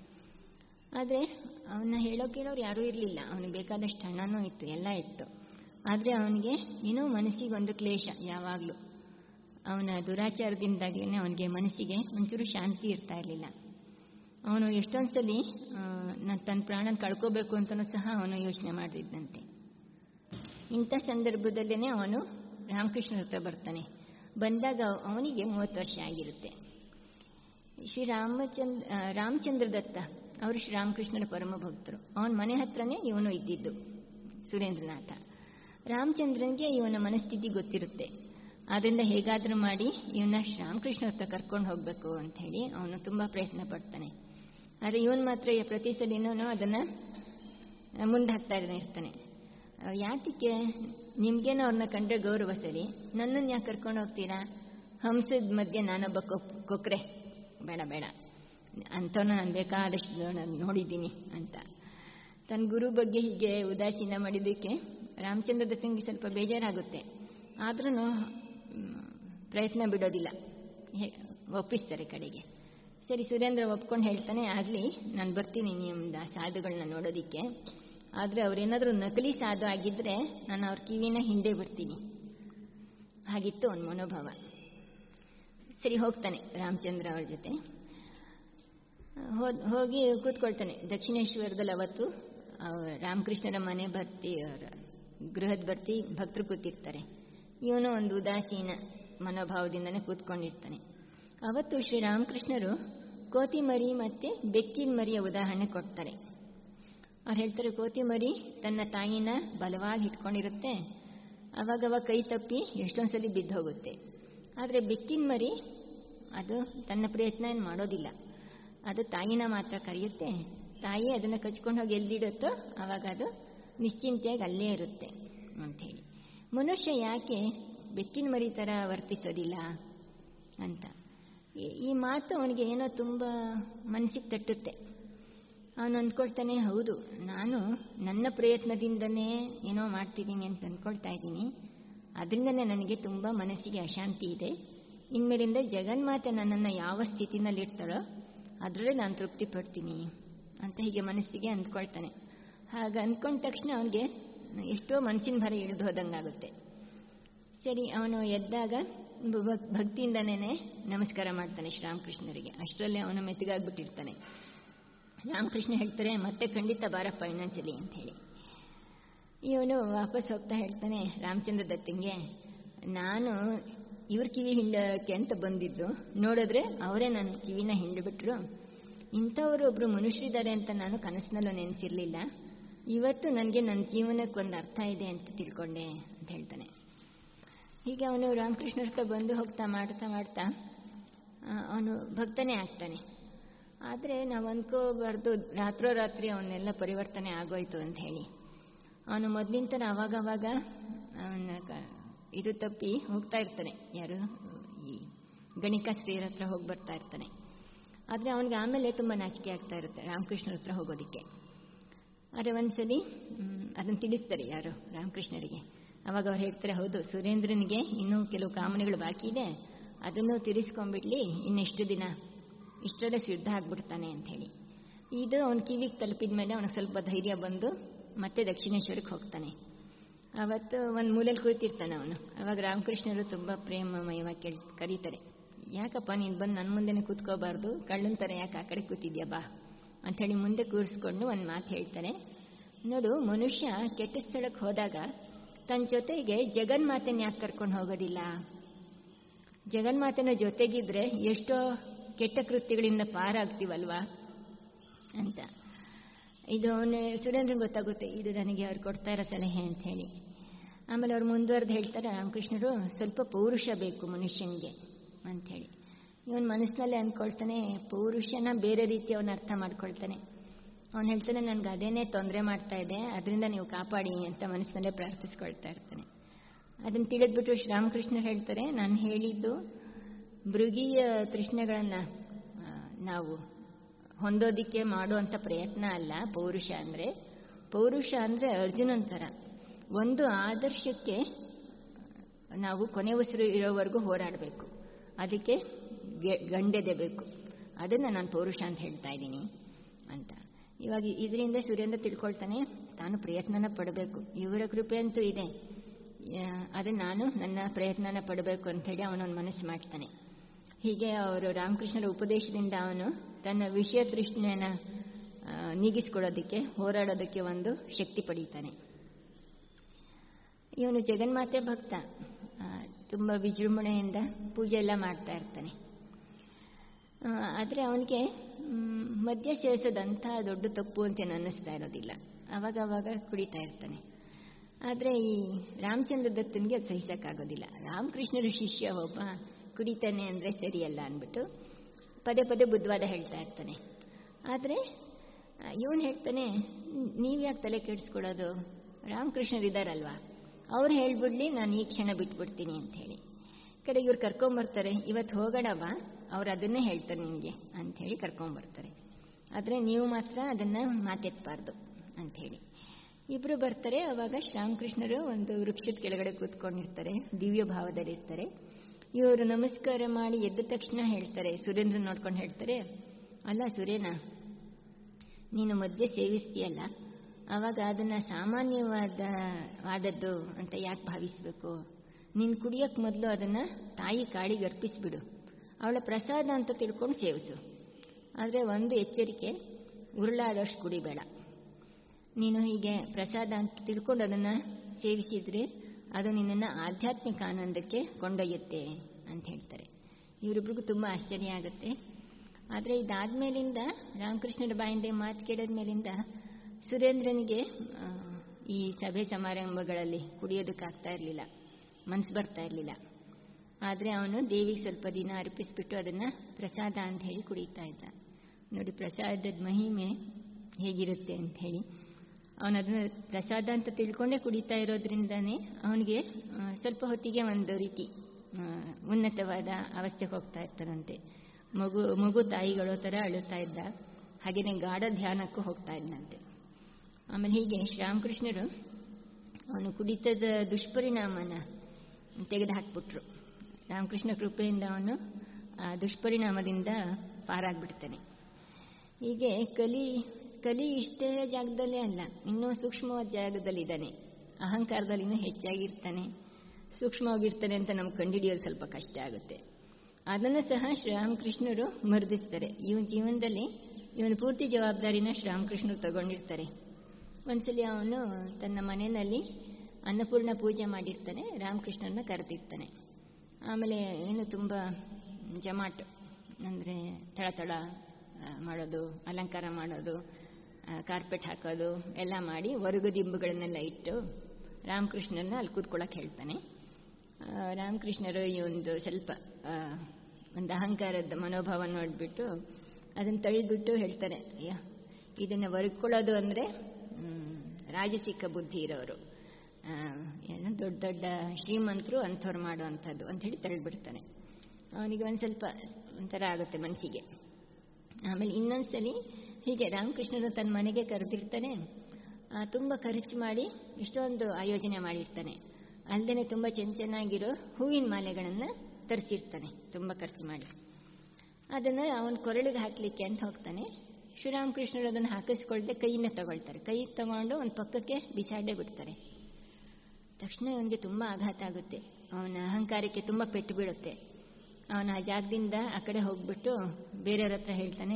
ಆದರೆ ಅವನ್ನ ಹೇಳೋ ಕೇಳೋರು ಯಾರೂ ಇರಲಿಲ್ಲ ಅವನಿಗೆ ಬೇಕಾದಷ್ಟು ಹಣನೂ ಇತ್ತು ಎಲ್ಲ ಇತ್ತು ಆದರೆ ಅವನಿಗೆ ಏನೋ ಮನಸ್ಸಿಗೆ ಒಂದು ಕ್ಲೇಶ ಯಾವಾಗಲೂ ಅವನ ದುರಾಚಾರದಿಂದಾಗಿಯೇ ಅವನಿಗೆ ಮನಸ್ಸಿಗೆ ಒಂಚೂರು ಶಾಂತಿ ಇರ್ತಾ ಇರಲಿಲ್ಲ ಅವನು ಎಷ್ಟೊಂದು ಸಲ ನಾನು ತನ್ನ ಪ್ರಾಣನ ಕಳ್ಕೋಬೇಕು ಅಂತಲೂ ಸಹ ಅವನು ಯೋಚನೆ ಮಾಡಿದ್ದಂತೆ ಇಂಥ ಸಂದರ್ಭದಲ್ಲೇ ಅವನು ರಾಮಕೃಷ್ಣರ ಹತ್ರ ಬರ್ತಾನೆ ಬಂದಾಗ ಅವನಿಗೆ ಮೂವತ್ತು ವರ್ಷ ಆಗಿರುತ್ತೆ ಶ್ರೀ ರಾಮಚಂದ್ರ ರಾಮಚಂದ್ರ ದತ್ತ ಅವರು ಶ್ರೀರಾಮಕೃಷ್ಣರ ಪರಮ ಭಕ್ತರು ಅವನ ಮನೆ ಹತ್ರನೇ ಇವನು ಇದ್ದಿದ್ದು ಸುರೇಂದ್ರನಾಥ ರಾಮಚಂದ್ರನ್ಗೆ ಇವನ ಮನಸ್ಥಿತಿ ಗೊತ್ತಿರುತ್ತೆ ಆದ್ದರಿಂದ ಹೇಗಾದರೂ ಮಾಡಿ ಇವನ್ನ ಶ್ರೀರಾಮಕೃಷ್ಣ ಹತ್ರ ಕರ್ಕೊಂಡು ಹೋಗಬೇಕು ಅಂತ ಹೇಳಿ ಅವನು ತುಂಬ ಪ್ರಯತ್ನ ಪಡ್ತಾನೆ ಆದರೆ ಇವನು ಮಾತ್ರ ಪ್ರತಿ ಸಲಿನೂ ಅದನ್ನು ಮುಂದೆ ಹಾಕ್ತಾ ಇರ್ತಾನೆ ಯಾತಕ್ಕೆ ನಿಮ್ಗೇನೋ ಅವ್ರನ್ನ ಕಂಡ್ರೆ ಗೌರವ ಸರಿ ನನ್ನನ್ನು ಯಾಕೆ ಕರ್ಕೊಂಡು ಹೋಗ್ತೀರಾ ಹಂಸದ ಮಧ್ಯೆ ನಾನೊಬ್ಬ ಕೊಕ್ರೆ ಬೇಡ ಬೇಡ ಅಂಥವನ್ನ ನಾನು ಬೇಕಾದಷ್ಟು ನೋಡಿದ್ದೀನಿ ಅಂತ ತನ್ನ ಗುರು ಬಗ್ಗೆ ಹೀಗೆ ಉದಾಸೀನ ಮಾಡಿದ್ದಕ್ಕೆ ರಾಮಚಂದ್ರ ದತ್ತನಿಗೆ ಸ್ವಲ್ಪ ಬೇಜಾರಾಗುತ್ತೆ ಆದ್ರೂ ಪ್ರಯತ್ನ ಬಿಡೋದಿಲ್ಲ ಒಪ್ಪಿಸ್ತಾರೆ ಕಡೆಗೆ ಸರಿ ಸುರೇಂದ್ರ ಒಪ್ಕೊಂಡು ಹೇಳ್ತಾನೆ ಆಗಲಿ ನಾನು ಬರ್ತೀನಿ ನಿಮ್ದ ಸಾಧುಗಳನ್ನ ನೋಡೋದಿಕ್ಕೆ ಆದರೆ ಅವರೇನಾದರೂ ನಕಲಿ ಸಾಧು ಆಗಿದ್ದರೆ ನಾನು ಅವ್ರ ಕಿವಿನ ಹಿಂದೆ ಬಿಡ್ತೀನಿ ಹಾಗಿತ್ತು ಅವನ ಮನೋಭಾವ ಸರಿ ಹೋಗ್ತಾನೆ ರಾಮಚಂದ್ರ ಅವ್ರ ಜೊತೆ ಹೋಗಿ ಕೂತ್ಕೊಳ್ತಾನೆ ದಕ್ಷಿಣೇಶ್ವರದಲ್ಲಿ ಅವತ್ತು ರಾಮಕೃಷ್ಣರ ಮನೆ ಭರ್ತಿ ಗೃಹದ ಭರ್ತಿ ಭಕ್ತರು ಕೂತಿರ್ತಾರೆ ಇವನು ಒಂದು ಉದಾಸೀನ ಮನೋಭಾವದಿಂದನೇ ಕೂತ್ಕೊಂಡಿರ್ತಾನೆ ಅವತ್ತು ಶ್ರೀರಾಮಕೃಷ್ಣರು ಕೋತಿ ಮರಿ ಮತ್ತು ಬೆಕ್ಕಿನ ಮರಿಯ ಉದಾಹರಣೆ ಕೊಡ್ತಾರೆ ಅವ್ರು ಹೇಳ್ತಾರೆ ಕೋತಿ ಮರಿ ತನ್ನ ತಾಯಿನ ಬಲವಾಗಿ ಇಟ್ಕೊಂಡಿರುತ್ತೆ ಅವಾಗವಾಗ ಕೈ ತಪ್ಪಿ ಎಷ್ಟೊಂದು ಸಲ ಬಿದ್ದು ಹೋಗುತ್ತೆ ಆದರೆ ಬೆಕ್ಕಿನ ಮರಿ ಅದು ತನ್ನ ಪ್ರಯತ್ನ ಏನು ಮಾಡೋದಿಲ್ಲ ಅದು ತಾಯಿನ ಮಾತ್ರ ಕರೆಯುತ್ತೆ ತಾಯಿ ಅದನ್ನು ಕಚ್ಕೊಂಡು ಹೋಗಿ ಎಲ್ಲಿಡುತ್ತೋ ಆವಾಗ ಅದು ನಿಶ್ಚಿಂತೆಯಾಗಿ ಅಲ್ಲೇ ಇರುತ್ತೆ ಅಂಥೇಳಿ ಮನುಷ್ಯ ಯಾಕೆ ಬೆಕ್ಕಿನ ಮರಿ ಥರ ವರ್ತಿಸೋದಿಲ್ಲ ಅಂತ ಈ ಮಾತು ಅವನಿಗೆ ಏನೋ ತುಂಬ ಮನಸ್ಸಿಗೆ ತಟ್ಟುತ್ತೆ ಅವನು ಅಂದ್ಕೊಳ್ತಾನೆ ಹೌದು ನಾನು ನನ್ನ ಪ್ರಯತ್ನದಿಂದನೇ ಏನೋ ಮಾಡ್ತಿದ್ದೀನಿ ಅಂತ ಅಂದ್ಕೊಳ್ತಾ ಇದ್ದೀನಿ ಅದರಿಂದನೇ ನನಗೆ ತುಂಬ ಮನಸ್ಸಿಗೆ ಅಶಾಂತಿ ಇದೆ ಇನ್ಮೇಲಿಂದ ಜಗನ್ಮಾತೆ ನನ್ನನ್ನು ಯಾವ ಸ್ಥಿತಿನಲ್ಲಿ ಇಡ್ತಾಳೋ ಅದರಲ್ಲೇ ನಾನು ತೃಪ್ತಿ ಪಡ್ತೀನಿ ಅಂತ ಹೀಗೆ ಮನಸ್ಸಿಗೆ ಅಂದ್ಕೊಳ್ತಾನೆ ಹಾಗೆ ಅಂದ್ಕೊಂಡ ತಕ್ಷಣ ಅವನಿಗೆ ಎಷ್ಟೋ ಮನಸ್ಸಿನ ಭಾರ ಇಳಿದು ಹೋದಂಗಾಗುತ್ತೆ ಸರಿ ಅವನು ಎದ್ದಾಗ ಭಕ್ತಿಯಿಂದನೇ ನಮಸ್ಕಾರ ಮಾಡ್ತಾನೆ ಶ್ರೀರಾಮಕೃಷ್ಣರಿಗೆ ಅಷ್ಟರಲ್ಲೇ ಅವನು ಮೆತ್ತಗಾಗ್ಬಿಟ್ಟಿರ್ತಾನೆ ರಾಮಕೃಷ್ಣ ಹೇಳ್ತಾರೆ ಮತ್ತೆ ಖಂಡಿತ ಬಾರಪ್ಪ ಇನ್ನೊಂದ್ಸಲಿ ಅಂತ ಹೇಳಿ ಇವನು ವಾಪಸ್ ಹೋಗ್ತಾ ಹೇಳ್ತಾನೆ ರಾಮಚಂದ್ರ ದತ್ತಂಗೆ ನಾನು ಇವ್ರ ಕಿವಿ ಹಿಂಡಕ್ಕೆ ಅಂತ ಬಂದಿದ್ದು ನೋಡಿದ್ರೆ ಅವರೇ ನನ್ನ ಕಿವಿನ ಹಿಂಡಿಬಿಟ್ರು ಇಂಥವರು ಒಬ್ರು ಮನುಷ್ಯರಿದ್ದಾರೆ ಅಂತ ನಾನು ಕನಸಿನಲ್ಲೂ ನೆನೆಸಿರ್ಲಿಲ್ಲ ಇವತ್ತು ನನಗೆ ನನ್ನ ಜೀವನಕ್ಕೆ ಒಂದು ಅರ್ಥ ಇದೆ ಅಂತ ತಿಳ್ಕೊಂಡೆ ಅಂತ ಹೇಳ್ತಾನೆ ಹೀಗೆ ಅವನು ರಾಮಕೃಷ್ಣ ಹತ್ರ ಬಂದು ಹೋಗ್ತಾ ಮಾಡ್ತಾ ಮಾಡ್ತಾ ಅವನು ಭಕ್ತನೇ ಆಗ್ತಾನೆ ಆದರೆ ನಾವು ಅಂದ್ಕೋಬಾರ್ದು ರಾತ್ರೋರಾತ್ರಿ ಅವನ್ನೆಲ್ಲ ಪರಿವರ್ತನೆ ಆಗೋಯ್ತು ಅಂತ ಹೇಳಿ ಅವನು ಮೊದಲಿನ ಥರ ಅವಾಗವಾಗ ಅವನ ಇದು ತಪ್ಪಿ ಹೋಗ್ತಾ ಇರ್ತಾನೆ ಯಾರು ಈ ಗಣಿಕಾ ಶ್ರೀಯರ ಹತ್ರ ಹೋಗಿ ಬರ್ತಾ ಇರ್ತಾನೆ ಆದರೆ ಅವನಿಗೆ ಆಮೇಲೆ ತುಂಬ ನಾಚಿಕೆ ಆಗ್ತಾ ಇರುತ್ತೆ ರಾಮಕೃಷ್ಣರ ಹತ್ರ ಹೋಗೋದಕ್ಕೆ ಆದರೆ ಒಂದ್ಸಲಿ ಅದನ್ನು ತಿಳಿಸ್ತಾರೆ ಯಾರು ರಾಮಕೃಷ್ಣರಿಗೆ ಅವಾಗ ಅವ್ರು ಹೇಳ್ತಾರೆ ಹೌದು ಸುರೇಂದ್ರನಿಗೆ ಇನ್ನೂ ಕೆಲವು ಕಾಮನೆಗಳು ಬಾಕಿ ಇದೆ ಅದನ್ನು ತಿರಿಸ್ಕೊಂಡ್ಬಿಡ್ಲಿ ಇನ್ನೆಷ್ಟು ದಿನ ಇಷ್ಟರಲ್ಲೇ ಸಿದ್ಧ ಆಗ್ಬಿಡ್ತಾನೆ ಅಂಥೇಳಿ ಇದು ಅವನ ಕಿವಿಗೆ ತಲುಪಿದ ಮೇಲೆ ಅವನಿಗೆ ಸ್ವಲ್ಪ ಧೈರ್ಯ ಬಂದು ಮತ್ತೆ ದಕ್ಷಿಣೇಶ್ವರಕ್ಕೆ ಹೋಗ್ತಾನೆ ಅವತ್ತು ಒಂದು ಮೂಲೆಯಲ್ಲಿ ಕೂತಿರ್ತಾನೆ ಅವನು ಅವಾಗ ರಾಮಕೃಷ್ಣರು ತುಂಬ ಪ್ರೇಮಮಯವಾಗಿ ಕೇಳಿ ಕರೀತಾರೆ ಯಾಕಪ್ಪ ನೀನು ಬಂದು ನನ್ನ ಮುಂದೆನೇ ಕೂತ್ಕೋಬಾರ್ದು ಕಳ್ಳನ ಥರ ಯಾಕೆ ಆ ಕಡೆ ಕೂತಿದ್ಯಾ ಬಾ ಅಂಥೇಳಿ ಮುಂದೆ ಕೂರಿಸ್ಕೊಂಡು ಒಂದು ಮಾತು ಹೇಳ್ತಾರೆ ನೋಡು ಮನುಷ್ಯ ಕೆಟ್ಟ ಸ್ಥಳಕ್ಕೆ ಹೋದಾಗ ತನ್ನ ಜೊತೆಗೆ ಜಗನ್ಮಾತೆನ ಯಾಕೆ ಕರ್ಕೊಂಡು ಹೋಗೋದಿಲ್ಲ ಜಗನ್ಮಾತೆನ ಜೊತೆಗಿದ್ರೆ ಎಷ್ಟೋ ಕೆಟ್ಟ ಕೃತ್ಯಗಳಿಂದ ಪಾರಾಗ್ತೀವಲ್ವಾ ಅಂತ ಇದು ಅವನು ಸುರೇಂದ್ರನ್ ಗೊತ್ತಾಗುತ್ತೆ ಇದು ನನಗೆ ಅವ್ರು ಕೊಡ್ತಾ ಇರೋ ಸಲಹೆ ಅಂತ ಹೇಳಿ ಆಮೇಲೆ ಅವ್ರು ಮುಂದುವರೆದು ಹೇಳ್ತಾರೆ ರಾಮಕೃಷ್ಣರು ಸ್ವಲ್ಪ ಪೌರುಷ ಬೇಕು ಮನುಷ್ಯನಿಗೆ ಅಂಥೇಳಿ ಇವನ್ ಮನಸ್ಸಿನಲ್ಲಿ ಅಂದ್ಕೊಳ್ತಾನೆ ಪೌರುಷನ ಬೇರೆ ರೀತಿ ಅವನು ಅರ್ಥ ಮಾಡ್ಕೊಳ್ತಾನೆ ಅವನು ಹೇಳ್ತಾನೆ ನನಗೆ ಅದೇನೇ ತೊಂದರೆ ಮಾಡ್ತಾ ಇದೆ ಅದರಿಂದ ನೀವು ಕಾಪಾಡಿ ಅಂತ ಮನಸ್ಸಿನಲ್ಲೇ ಪ್ರಾರ್ಥಿಸ್ಕೊಳ್ತಾ ಇರ್ತಾನೆ ಅದನ್ನು ತಿಳಿದ್ಬಿಟ್ಟು ಶ್ರೀರಾಮಕೃಷ್ಣ ಹೇಳ್ತಾರೆ ನಾನು ಹೇಳಿದ್ದು ಮೃಗೀಯ ತೃಷ್ಣೆಗಳನ್ನು ನಾವು ಹೊಂದೋದಿಕ್ಕೆ ಮಾಡುವಂಥ ಪ್ರಯತ್ನ ಅಲ್ಲ ಪೌರುಷ ಅಂದರೆ ಪೌರುಷ ಅಂದರೆ ಅರ್ಜುನನ್ ಥರ ಒಂದು ಆದರ್ಶಕ್ಕೆ ನಾವು ಕೊನೆ ಉಸಿರು ಇರೋವರೆಗೂ ಹೋರಾಡಬೇಕು ಅದಕ್ಕೆ ಗಂಡೆದೆ ಬೇಕು ಅದನ್ನು ನಾನು ಪೌರುಷ ಅಂತ ಹೇಳ್ತಾ ಇದ್ದೀನಿ ಅಂತ ಇವಾಗ ಇದರಿಂದ ಸೂರ್ಯಂದ್ರ ತಿಳ್ಕೊಳ್ತಾನೆ ತಾನು ಪ್ರಯತ್ನನ ಪಡಬೇಕು ಇವರ ಕೃಪೆ ಅಂತೂ ಇದೆ ಆದರೆ ನಾನು ನನ್ನ ಪ್ರಯತ್ನನ ಪಡಬೇಕು ಅಂಥೇಳಿ ಅವನೊಂದು ಮನಸ್ಸು ಮಾಡ್ತಾನೆ ಹೀಗೆ ಅವರು ರಾಮಕೃಷ್ಣರ ಉಪದೇಶದಿಂದ ಅವನು ತನ್ನ ವಿಷಯ ತೃಷ್ಣೆಯನ್ನು ನೀಗಿಸ್ಕೊಳ್ಳೋದಕ್ಕೆ ಹೋರಾಡೋದಕ್ಕೆ ಒಂದು ಶಕ್ತಿ ಪಡೀತಾನೆ ಇವನು ಜಗನ್ಮಾತೆ ಭಕ್ತ ತುಂಬ ವಿಜೃಂಭಣೆಯಿಂದ ಪೂಜೆ ಎಲ್ಲ ಮಾಡ್ತಾ ಇರ್ತಾನೆ ಆದರೆ ಅವನಿಗೆ ಮದ್ಯ ಸೇವಿಸೋದಂಥ ದೊಡ್ಡ ತಪ್ಪು ಅಂತೇನು ಅನ್ನಿಸ್ತಾ ಇರೋದಿಲ್ಲ ಅವಾಗ ಅವಾಗ ಕುಡಿತಾ ಇರ್ತಾನೆ ಆದರೆ ಈ ರಾಮಚಂದ್ರ ದತ್ತನಿಗೆ ಅದು ಸಹಿಸೋಕ್ಕಾಗೋದಿಲ್ಲ ರಾಮಕೃಷ್ಣರ ಶಿಷ್ಯ ಒಬ್ಬ ಕುಡಿತಾನೆ ಅಂದರೆ ಸರಿಯಲ್ಲ ಅಂದ್ಬಿಟ್ಟು ಪದೇ ಪದೇ ಬುದ್ಧವಾದ ಹೇಳ್ತಾ ಇರ್ತಾನೆ ಆದರೆ ಇವನು ಹೇಳ್ತಾನೆ ನೀವು ಯಾಕೆ ತಲೆ ಕೆಡಿಸ್ಕೊಳ್ಳೋದು ರಾಮಕೃಷ್ಣರಿದ್ದಾರಲ್ವಾ ಅವ್ರು ಹೇಳ್ಬಿಡ್ಲಿ ನಾನು ಈ ಕ್ಷಣ ಬಿಟ್ಬಿಡ್ತೀನಿ ಅಂತ ಹೇಳಿ ಕಡೆಗೆ ಇವ್ರು ಕರ್ಕೊಂಬರ್ತಾರೆ ಇವತ್ತು ಹೋಗೋಣವ ಅವ್ರು ಅದನ್ನೇ ಹೇಳ್ತಾರೆ ನಿಮಗೆ ಅಂಥೇಳಿ ಕರ್ಕೊಂಬರ್ತಾರೆ ಆದರೆ ನೀವು ಮಾತ್ರ ಅದನ್ನು ಮಾತೆತ್ಬಾರ್ದು ಅಂಥೇಳಿ ಇಬ್ಬರು ಬರ್ತಾರೆ ಅವಾಗ ಶ್ರೀರಾಮಕೃಷ್ಣರು ಒಂದು ವೃಕ್ಷದ ಕೆಳಗಡೆ ಕೂತ್ಕೊಂಡಿರ್ತಾರೆ ದಿವ್ಯ ಭಾವದಲ್ಲಿರ್ತಾರೆ ಇವರು ನಮಸ್ಕಾರ ಮಾಡಿ ಎದ್ದ ತಕ್ಷಣ ಹೇಳ್ತಾರೆ ಸುರೇಂದ್ರ ನೋಡ್ಕೊಂಡು ಹೇಳ್ತಾರೆ ಅಲ್ಲ ಸುರೇನ ನೀನು ಮಧ್ಯೆ ಸೇವಿಸ್ತೀಯಲ್ಲ ಆವಾಗ ಅದನ್ನು ಸಾಮಾನ್ಯವಾದ ವಾದದ್ದು ಅಂತ ಯಾಕೆ ಭಾವಿಸಬೇಕು ನೀನು ಕುಡಿಯೋಕ್ಕೆ ಮೊದಲು ಅದನ್ನು ತಾಯಿ ಕಾಳಿಗೆ ಅರ್ಪಿಸಿಬಿಡು ಅವಳ ಪ್ರಸಾದ ಅಂತ ತಿಳ್ಕೊಂಡು ಸೇವಿಸು ಆದರೆ ಒಂದು ಎಚ್ಚರಿಕೆ ಉರುಳಾಡೋಷ್ಟು ಕುಡಿಬೇಡ ನೀನು ಹೀಗೆ ಪ್ರಸಾದ ಅಂತ ತಿಳ್ಕೊಂಡು ಅದನ್ನು ಸೇವಿಸಿದರೆ ಅದು ನಿನ್ನನ್ನು ಆಧ್ಯಾತ್ಮಿಕ ಆನಂದಕ್ಕೆ ಕೊಂಡೊಯ್ಯುತ್ತೆ ಅಂತ ಹೇಳ್ತಾರೆ ಇವರಿಬ್ರಿಗೂ ತುಂಬ ಆಶ್ಚರ್ಯ ಆಗುತ್ತೆ ಆದರೆ ಇದಾದ್ಮೇಲಿಂದ ರಾಮಕೃಷ್ಣರ ಬಾಯಿಂದ ಮಾತು ಕೇಳಿದ ಮೇಲಿಂದ ಸುರೇಂದ್ರನಿಗೆ ಈ ಸಭೆ ಸಮಾರಂಭಗಳಲ್ಲಿ ಕುಡಿಯೋದಕ್ಕಾಗ್ತಾ ಇರಲಿಲ್ಲ ಮನಸ್ಸು ಬರ್ತಾ ಇರಲಿಲ್ಲ ಆದರೆ ಅವನು ದೇವಿಗೆ ಸ್ವಲ್ಪ ದಿನ ಅರ್ಪಿಸ್ಬಿಟ್ಟು ಅದನ್ನು ಪ್ರಸಾದ ಅಂತ ಹೇಳಿ ಕುಡಿತಾ ಇದ್ದ ನೋಡಿ ಪ್ರಸಾದದ ಮಹಿಮೆ ಹೇಗಿರುತ್ತೆ ಅಂತ ಹೇಳಿ ಅವನು ಅದನ್ನು ಪ್ರಸಾದ ಅಂತ ತಿಳ್ಕೊಂಡೇ ಕುಡಿತಾ ಇರೋದ್ರಿಂದನೇ ಅವನಿಗೆ ಸ್ವಲ್ಪ ಹೊತ್ತಿಗೆ ಒಂದು ರೀತಿ ಉನ್ನತವಾದ ಅವಸ್ಥೆಗೆ ಹೋಗ್ತಾ ಇರ್ತಾನಂತೆ ಮಗು ಮಗು ತಾಯಿಗಳೋ ಥರ ಅಳುತ್ತಾ ಇದ್ದ ಹಾಗೆಯೇ ಗಾಢ ಧ್ಯಾನಕ್ಕೂ ಹೋಗ್ತಾ ಇದ್ದಂತೆ ಆಮೇಲೆ ಹೀಗೆ ಶ್ರೀರಾಮಕೃಷ್ಣರು ಅವನು ಕುಡಿತದ ದುಷ್ಪರಿಣಾಮನ ತೆಗೆದು ಹಾಕ್ಬಿಟ್ರು ರಾಮಕೃಷ್ಣ ಕೃಪೆಯಿಂದ ಅವನು ಆ ದುಷ್ಪರಿಣಾಮದಿಂದ ಪಾರಾಗ್ಬಿಡ್ತಾನೆ ಹೀಗೆ ಕಲಿ ಕಲಿ ಇಷ್ಟೇ ಜಾಗದಲ್ಲೇ ಅಲ್ಲ ಇನ್ನೂ ಸೂಕ್ಷ್ಮವಾದ ಜಾಗದಲ್ಲಿದ್ದಾನೆ ಅಹಂಕಾರದಲ್ಲಿ ಇನ್ನೂ ಹೆಚ್ಚಾಗಿರ್ತಾನೆ ಸೂಕ್ಷ್ಮವಾಗಿರ್ತಾನೆ ಅಂತ ನಮ್ಗೆ ಕಂಡುಹಿಡಿಯೋದು ಸ್ವಲ್ಪ ಕಷ್ಟ ಆಗುತ್ತೆ ಅದನ್ನು ಸಹ ಶ್ರೀರಾಮಕೃಷ್ಣರು ಮರ್ದಿಸ್ತಾರೆ ಇವನ ಜೀವನದಲ್ಲಿ ಇವನ ಪೂರ್ತಿ ಜವಾಬ್ದಾರಿನ ಶ್ರೀರಾಮಕೃಷ್ಣರು ತಗೊಂಡಿರ್ತಾರೆ ಒಂದ್ಸಲಿ ಅವನು ತನ್ನ ಮನೆಯಲ್ಲಿ ಅನ್ನಪೂರ್ಣ ಪೂಜೆ ಮಾಡಿರ್ತಾನೆ ರಾಮಕೃಷ್ಣನ ಕರೆದಿರ್ತಾನೆ ಆಮೇಲೆ ಏನು ತುಂಬ ಜಮಾಟ್ ಅಂದರೆ ತಳತಳ ಮಾಡೋದು ಅಲಂಕಾರ ಮಾಡೋದು ಕಾರ್ಪೆಟ್ ಹಾಕೋದು ಎಲ್ಲ ಮಾಡಿ ಹೊರಗುದಿಂಬುಗಳನ್ನೆಲ್ಲ ಇಟ್ಟು ರಾಮಕೃಷ್ಣನ ಅಲ್ಲಿ ಕೂತ್ಕೊಳ್ಳೋಕೆ ಹೇಳ್ತಾನೆ ರಾಮಕೃಷ್ಣರು ಈ ಒಂದು ಸ್ವಲ್ಪ ಒಂದು ಅಹಂಕಾರದ ಮನೋಭಾವ ನೋಡಿಬಿಟ್ಟು ಅದನ್ನು ತಳ್ಳಿಬಿಟ್ಟು ಹೇಳ್ತಾರೆ ಅಯ್ಯ ಇದನ್ನು ವರ್ಕೊಳ್ಳೋದು ಅಂದರೆ ರಾಜಸಿಕ ಬುದ್ಧಿ ಇರೋರು ಏನು ದೊಡ್ಡ ದೊಡ್ಡ ಶ್ರೀಮಂತರು ಅಂಥವ್ರು ಮಾಡುವಂಥದ್ದು ಅಂಥೇಳಿ ತಳ್ಳಿಬಿಡ್ತಾನೆ ಅವನಿಗೆ ಒಂದು ಸ್ವಲ್ಪ ಒಂಥರ ಆಗುತ್ತೆ ಮನಸ್ಸಿಗೆ ಆಮೇಲೆ ಇನ್ನೊಂದ್ಸಲಿ ಹೀಗೆ ರಾಮಕೃಷ್ಣರು ತನ್ನ ಮನೆಗೆ ಕರೆದಿರ್ತಾನೆ ತುಂಬ ಖರ್ಚು ಮಾಡಿ ಇಷ್ಟೊಂದು ಆಯೋಜನೆ ಮಾಡಿರ್ತಾನೆ ಅಲ್ಲದೆ ತುಂಬ ಚೆನ್ನ ಚೆನ್ನಾಗಿರೋ ಹೂವಿನ ಮಾಲೆಗಳನ್ನು ತರಿಸಿರ್ತಾನೆ ತುಂಬ ಖರ್ಚು ಮಾಡಿ ಅದನ್ನು ಅವನ ಕೊರಳಿಗೆ ಹಾಕಲಿಕ್ಕೆ ಅಂತ ಹೋಗ್ತಾನೆ ಶ್ರೀರಾಮಕೃಷ್ಣರು ಅದನ್ನು ಹಾಕಿಸ್ಕೊಳ್ದೆ ಕೈಯಿಂದ ತಗೊಳ್ತಾರೆ ಕೈ ತಗೊಂಡು ಒಂದು ಪಕ್ಕಕ್ಕೆ ಬಿಸಾಡೇ ಬಿಡ್ತಾರೆ ತಕ್ಷಣ ಅವನಿಗೆ ತುಂಬ ಆಘಾತ ಆಗುತ್ತೆ ಅವನ ಅಹಂಕಾರಕ್ಕೆ ತುಂಬ ಪೆಟ್ಟು ಬೀಳುತ್ತೆ ಅವನ ಆ ಜಾಗದಿಂದ ಆ ಕಡೆ ಹೋಗ್ಬಿಟ್ಟು ಬೇರೆಯವ್ರ ಹತ್ರ ಹೇಳ್ತಾನೆ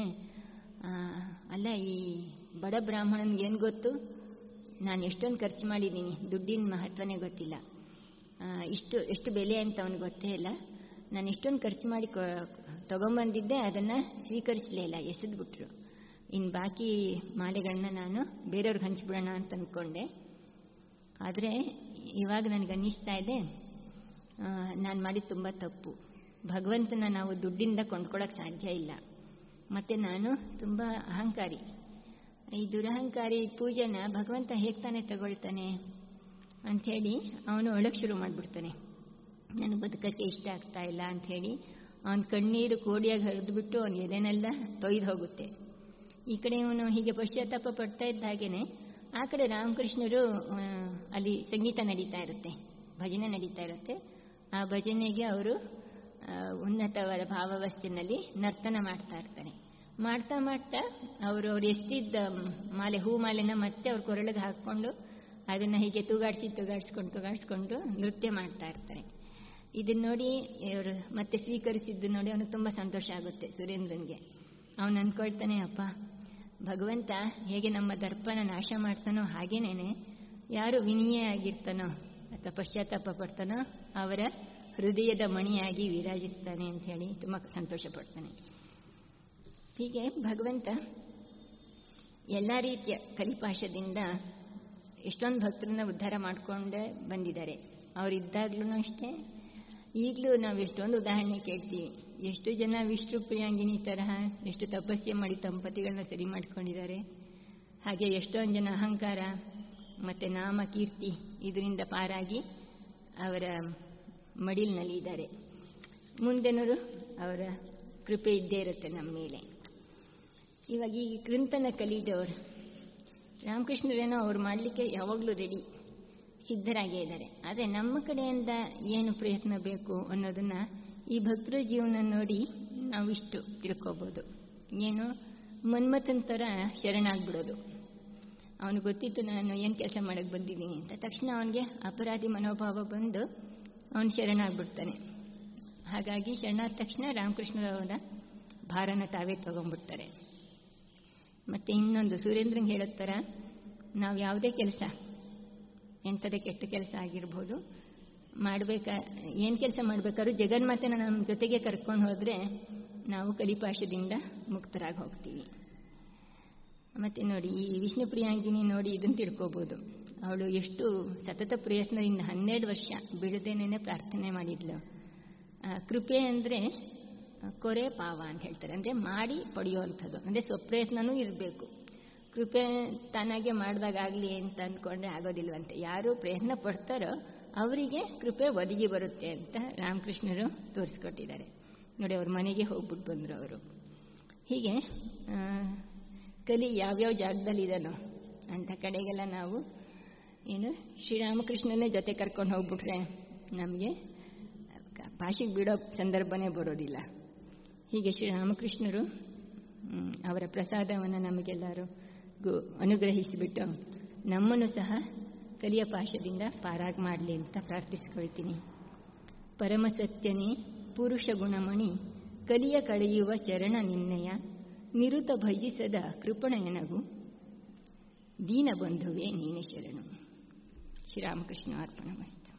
ಅಲ್ಲ ಈ ಬಡ ಬ್ರಾಹ್ಮಣನಿಗೆ ಏನು ಗೊತ್ತು ನಾನು ಎಷ್ಟೊಂದು ಖರ್ಚು ಮಾಡಿದ್ದೀನಿ ದುಡ್ಡಿನ ಮಹತ್ವನೇ ಗೊತ್ತಿಲ್ಲ ಇಷ್ಟು ಎಷ್ಟು ಬೆಲೆ ಅಂತ ಅವನಿಗೆ ಗೊತ್ತೇ ಇಲ್ಲ ನಾನು ಇಷ್ಟೊಂದು ಖರ್ಚು ಮಾಡಿ ತಗೊಂಬಂದಿದ್ದೆ ಅದನ್ನು ಸ್ವೀಕರಿಸಲೇ ಇಲ್ಲ ಎಸೆದ್ಬಿಟ್ರು ಇನ್ನು ಬಾಕಿ ಮಾಲೆಗಳನ್ನ ನಾನು ಬೇರೆಯವ್ರಿಗೆ ಹಂಚ್ಬಿಡೋಣ ಅಂತ ಅಂದ್ಕೊಂಡೆ ಆದರೆ ಇವಾಗ ನನಗೆ ಅನ್ನಿಸ್ತಾ ಇದೆ ನಾನು ಮಾಡಿದ ತುಂಬ ತಪ್ಪು ಭಗವಂತನ ನಾವು ದುಡ್ಡಿಂದ ಕೊಂಡ್ಕೊಳ್ಳೋಕೆ ಸಾಧ್ಯ ಇಲ್ಲ ಮತ್ತು ನಾನು ತುಂಬ ಅಹಂಕಾರಿ ಈ ದುರಹಂಕಾರಿ ಪೂಜೆನ ಭಗವಂತ ಹೇಗೆ ತಾನೇ ತಗೊಳ್ತಾನೆ ಅಂಥೇಳಿ ಅವನು ಒಳಗೆ ಶುರು ಮಾಡಿಬಿಡ್ತಾನೆ ನನಗೆ ಬದುಕಕ್ಕೆ ಇಷ್ಟ ಆಗ್ತಾ ಇಲ್ಲ ಅಂಥೇಳಿ ಅವನ ಕಣ್ಣೀರು ಕೋಡಿಯಾಗಿ ಹರಿದ್ಬಿಟ್ಟು ಅವನ ಎದೆನೆಲ್ಲ ತೊಯ್ದು ಹೋಗುತ್ತೆ ಈ ಕಡೆ ಇವನು ಹೀಗೆ ಪಶ್ಚಾತ್ತಾಪ ಪಡ್ತಾ ಇದ್ದ ಹಾಗೇನೆ ಆ ಕಡೆ ರಾಮಕೃಷ್ಣರು ಅಲ್ಲಿ ಸಂಗೀತ ನಡೀತಾ ಇರುತ್ತೆ ಭಜನೆ ನಡೀತಾ ಇರುತ್ತೆ ಆ ಭಜನೆಗೆ ಅವರು ಉನ್ನತವಾದ ಭಾವಾವಸ್ಥೆಯಲ್ಲಿ ನರ್ತನ ಮಾಡ್ತಾ ಇರ್ತಾರೆ ಮಾಡ್ತಾ ಮಾಡ್ತಾ ಅವರು ಅವ್ರು ಎಸ್ತಿದ್ದ ಮಾಲೆ ಹೂ ಮಾಲೆನ ಮತ್ತೆ ಅವ್ರ ಕೊರಳಿಗೆ ಹಾಕ್ಕೊಂಡು ಅದನ್ನು ಹೀಗೆ ತೂಗಾಡಿಸಿ ತೂಗಾಡಿಸ್ಕೊಂಡು ತೂಗಾಡಿಸ್ಕೊಂಡು ನೃತ್ಯ ಮಾಡ್ತಾ ಇರ್ತಾರೆ ಇದನ್ನ ನೋಡಿ ಇವರು ಮತ್ತೆ ಸ್ವೀಕರಿಸಿದ್ದು ನೋಡಿ ಅವನಿಗೆ ತುಂಬ ಸಂತೋಷ ಆಗುತ್ತೆ ಸುರೇಂದ್ರನ್ಗೆ ಅವನು ಅಂದ್ಕೊಳ್ತಾನೆ ಅಪ್ಪ ಭಗವಂತ ಹೇಗೆ ನಮ್ಮ ದರ್ಪನ ನಾಶ ಮಾಡ್ತಾನೋ ಹಾಗೇನೇನೆ ಯಾರು ವಿನಿಯೇ ಆಗಿರ್ತಾನೋ ಅಥವಾ ಪಶ್ಚಾತ್ತಾಪ ಪಡ್ತಾನೋ ಅವರ ಹೃದಯದ ಮಣಿಯಾಗಿ ವಿರಾಜಿಸ್ತಾನೆ ಅಂತ ಹೇಳಿ ತುಂಬ ಸಂತೋಷ ಪಡ್ತಾನೆ ಹೀಗೆ ಭಗವಂತ ಎಲ್ಲ ರೀತಿಯ ಕಲಿಪಾಶದಿಂದ ಎಷ್ಟೊಂದು ಭಕ್ತರನ್ನ ಉದ್ಧಾರ ಮಾಡಿಕೊಂಡೇ ಬಂದಿದ್ದಾರೆ ಅವರಿದ್ದಾಗ್ಲೂ ಅಷ್ಟೇ ಈಗಲೂ ನಾವು ಎಷ್ಟೊಂದು ಉದಾಹರಣೆ ಕೇಳ್ತೀವಿ ಎಷ್ಟು ಜನ ವಿಷ್ಣು ಪ್ರಿಯಾಂಗಿನಿ ತರಹ ಎಷ್ಟು ತಪಸ್ಸೆ ಮಾಡಿ ದಂಪತಿಗಳನ್ನ ಸರಿ ಮಾಡ್ಕೊಂಡಿದ್ದಾರೆ ಹಾಗೆ ಎಷ್ಟೊಂದು ಜನ ಅಹಂಕಾರ ಮತ್ತು ನಾಮ ಕೀರ್ತಿ ಇದರಿಂದ ಪಾರಾಗಿ ಅವರ ಮಡಿಲಿನಲ್ಲಿ ಇದ್ದಾರೆ ಮುಂದೆನವರು ಅವರ ಕೃಪೆ ಇದ್ದೇ ಇರುತ್ತೆ ನಮ್ಮ ಮೇಲೆ ಇವಾಗ ಈ ಗ್ರಂಥನ ಕಲಿದವರು ರಾಮಕೃಷ್ಣರೇನೋ ಅವ್ರು ಮಾಡಲಿಕ್ಕೆ ಯಾವಾಗಲೂ ರೆಡಿ ಸಿದ್ಧರಾಗೇ ಇದ್ದಾರೆ ಆದರೆ ನಮ್ಮ ಕಡೆಯಿಂದ ಏನು ಪ್ರಯತ್ನ ಬೇಕು ಅನ್ನೋದನ್ನು ಈ ಭಕ್ತರ ಜೀವನ ನೋಡಿ ನಾವು ಇಷ್ಟು ತಿಳ್ಕೊಬೋದು ಏನು ಮನ್ಮಥನ ಥರ ಶರಣಾಗ್ಬಿಡೋದು ಅವನು ಗೊತ್ತಿತ್ತು ನಾನು ಏನು ಕೆಲಸ ಮಾಡೋಕ್ಕೆ ಬಂದಿದ್ದೀನಿ ಅಂತ ತಕ್ಷಣ ಅವನಿಗೆ ಅಪರಾಧಿ ಮನೋಭಾವ ಬಂದು ಅವನು ಶರಣಾಗ್ಬಿಡ್ತಾನೆ ಹಾಗಾಗಿ ಶರಣಾದ ತಕ್ಷಣ ರಾಮಕೃಷ್ಣರವರ ಭಾರನ ತಾವೇ ತಗೊಂಡ್ಬಿಡ್ತಾರೆ ಮತ್ತು ಇನ್ನೊಂದು ಸುರೇಂದ್ರಂಗೆ ಹೇಳೋ ಥರ ನಾವು ಯಾವುದೇ ಕೆಲಸ ಎಂಥದೇ ಕೆಟ್ಟ ಕೆಲಸ ಆಗಿರ್ಬೋದು ಮಾಡಬೇಕ ಏನು ಕೆಲಸ ಮಾಡಬೇಕಾದ್ರೂ ಜಗನ್ಮಾತೆನ ನಮ್ಮ ಜೊತೆಗೆ ಕರ್ಕೊಂಡು ಹೋದರೆ ನಾವು ಕಲಿಪಾಶದಿಂದ ಮುಕ್ತರಾಗಿ ಹೋಗ್ತೀವಿ ಮತ್ತು ನೋಡಿ ಈ ವಿಷ್ಣು ಪ್ರಿಯಾಂಗಿನಿ ನೋಡಿ ಇದನ್ನು ತಿಳ್ಕೊಬೋದು ಅವಳು ಎಷ್ಟು ಸತತ ಪ್ರಯತ್ನದಿಂದ ಹನ್ನೆರಡು ವರ್ಷ ಬಿಡದೇನೆ ಪ್ರಾರ್ಥನೆ ಮಾಡಿದ್ಲು ಕೃಪೆ ಅಂದರೆ ಕೊರೆ ಪಾವ ಅಂತ ಹೇಳ್ತಾರೆ ಅಂದರೆ ಮಾಡಿ ಪಡೆಯುವಂಥದ್ದು ಅಂದರೆ ಸ್ವಪ್ರಯತ್ನನೂ ಇರಬೇಕು ಕೃಪೆ ತಾನಾಗೆ ಮಾಡಿದಾಗಲಿ ಅಂತ ಅಂದ್ಕೊಂಡ್ರೆ ಆಗೋದಿಲ್ವಂತೆ ಯಾರು ಪ್ರಯತ್ನ ಪಡ್ತಾರೋ ಅವರಿಗೆ ಕೃಪೆ ಒದಗಿ ಬರುತ್ತೆ ಅಂತ ರಾಮಕೃಷ್ಣರು ತೋರಿಸ್ಕೊಟ್ಟಿದ್ದಾರೆ ನೋಡಿ ಅವ್ರ ಮನೆಗೆ ಹೋಗ್ಬಿಟ್ಟು ಬಂದರು ಅವರು ಹೀಗೆ ಕಲಿ ಯಾವ್ಯಾವ ಜಾಗದಲ್ಲಿದ್ದಾನೋ ಅಂಥ ಕಡೆಗೆಲ್ಲ ನಾವು ಏನು ಶ್ರೀರಾಮಕೃಷ್ಣನೇ ಜೊತೆ ಕರ್ಕೊಂಡು ಹೋಗ್ಬಿಟ್ರೆ ನಮಗೆ ಪಾಶಿಗೆ ಬಿಡೋ ಸಂದರ್ಭನೇ ಬರೋದಿಲ್ಲ ಹೀಗೆ ಶ್ರೀರಾಮಕೃಷ್ಣರು ಅವರ ಪ್ರಸಾದವನ್ನು ನಮಗೆಲ್ಲರೂ ಅನುಗ್ರಹಿಸಿಬಿಟ್ಟು ನಮ್ಮನ್ನು ಸಹ ಕಲಿಯ ಪಾಶದಿಂದ ಪಾರಾಗಿ ಮಾಡಲಿ ಅಂತ ಪ್ರಾರ್ಥಿಸ್ಕೊಳ್ತೀನಿ ಪರಮಸತ್ಯನೇ ಪುರುಷ ಗುಣಮಣಿ ಕಲಿಯ ಕಳೆಯುವ ಚರಣ ನಿನ್ನಯ ನಿರುತ ಭಜಿಸದ ಕೃಪಣಯನಗು ದೀನಬಂಧುವೇ ನೀನೆ ಶರಣು ಶ್ರೀರಾಮಕೃಷ್ಣ ಅರ್ಪಣ ಮಸ್ತು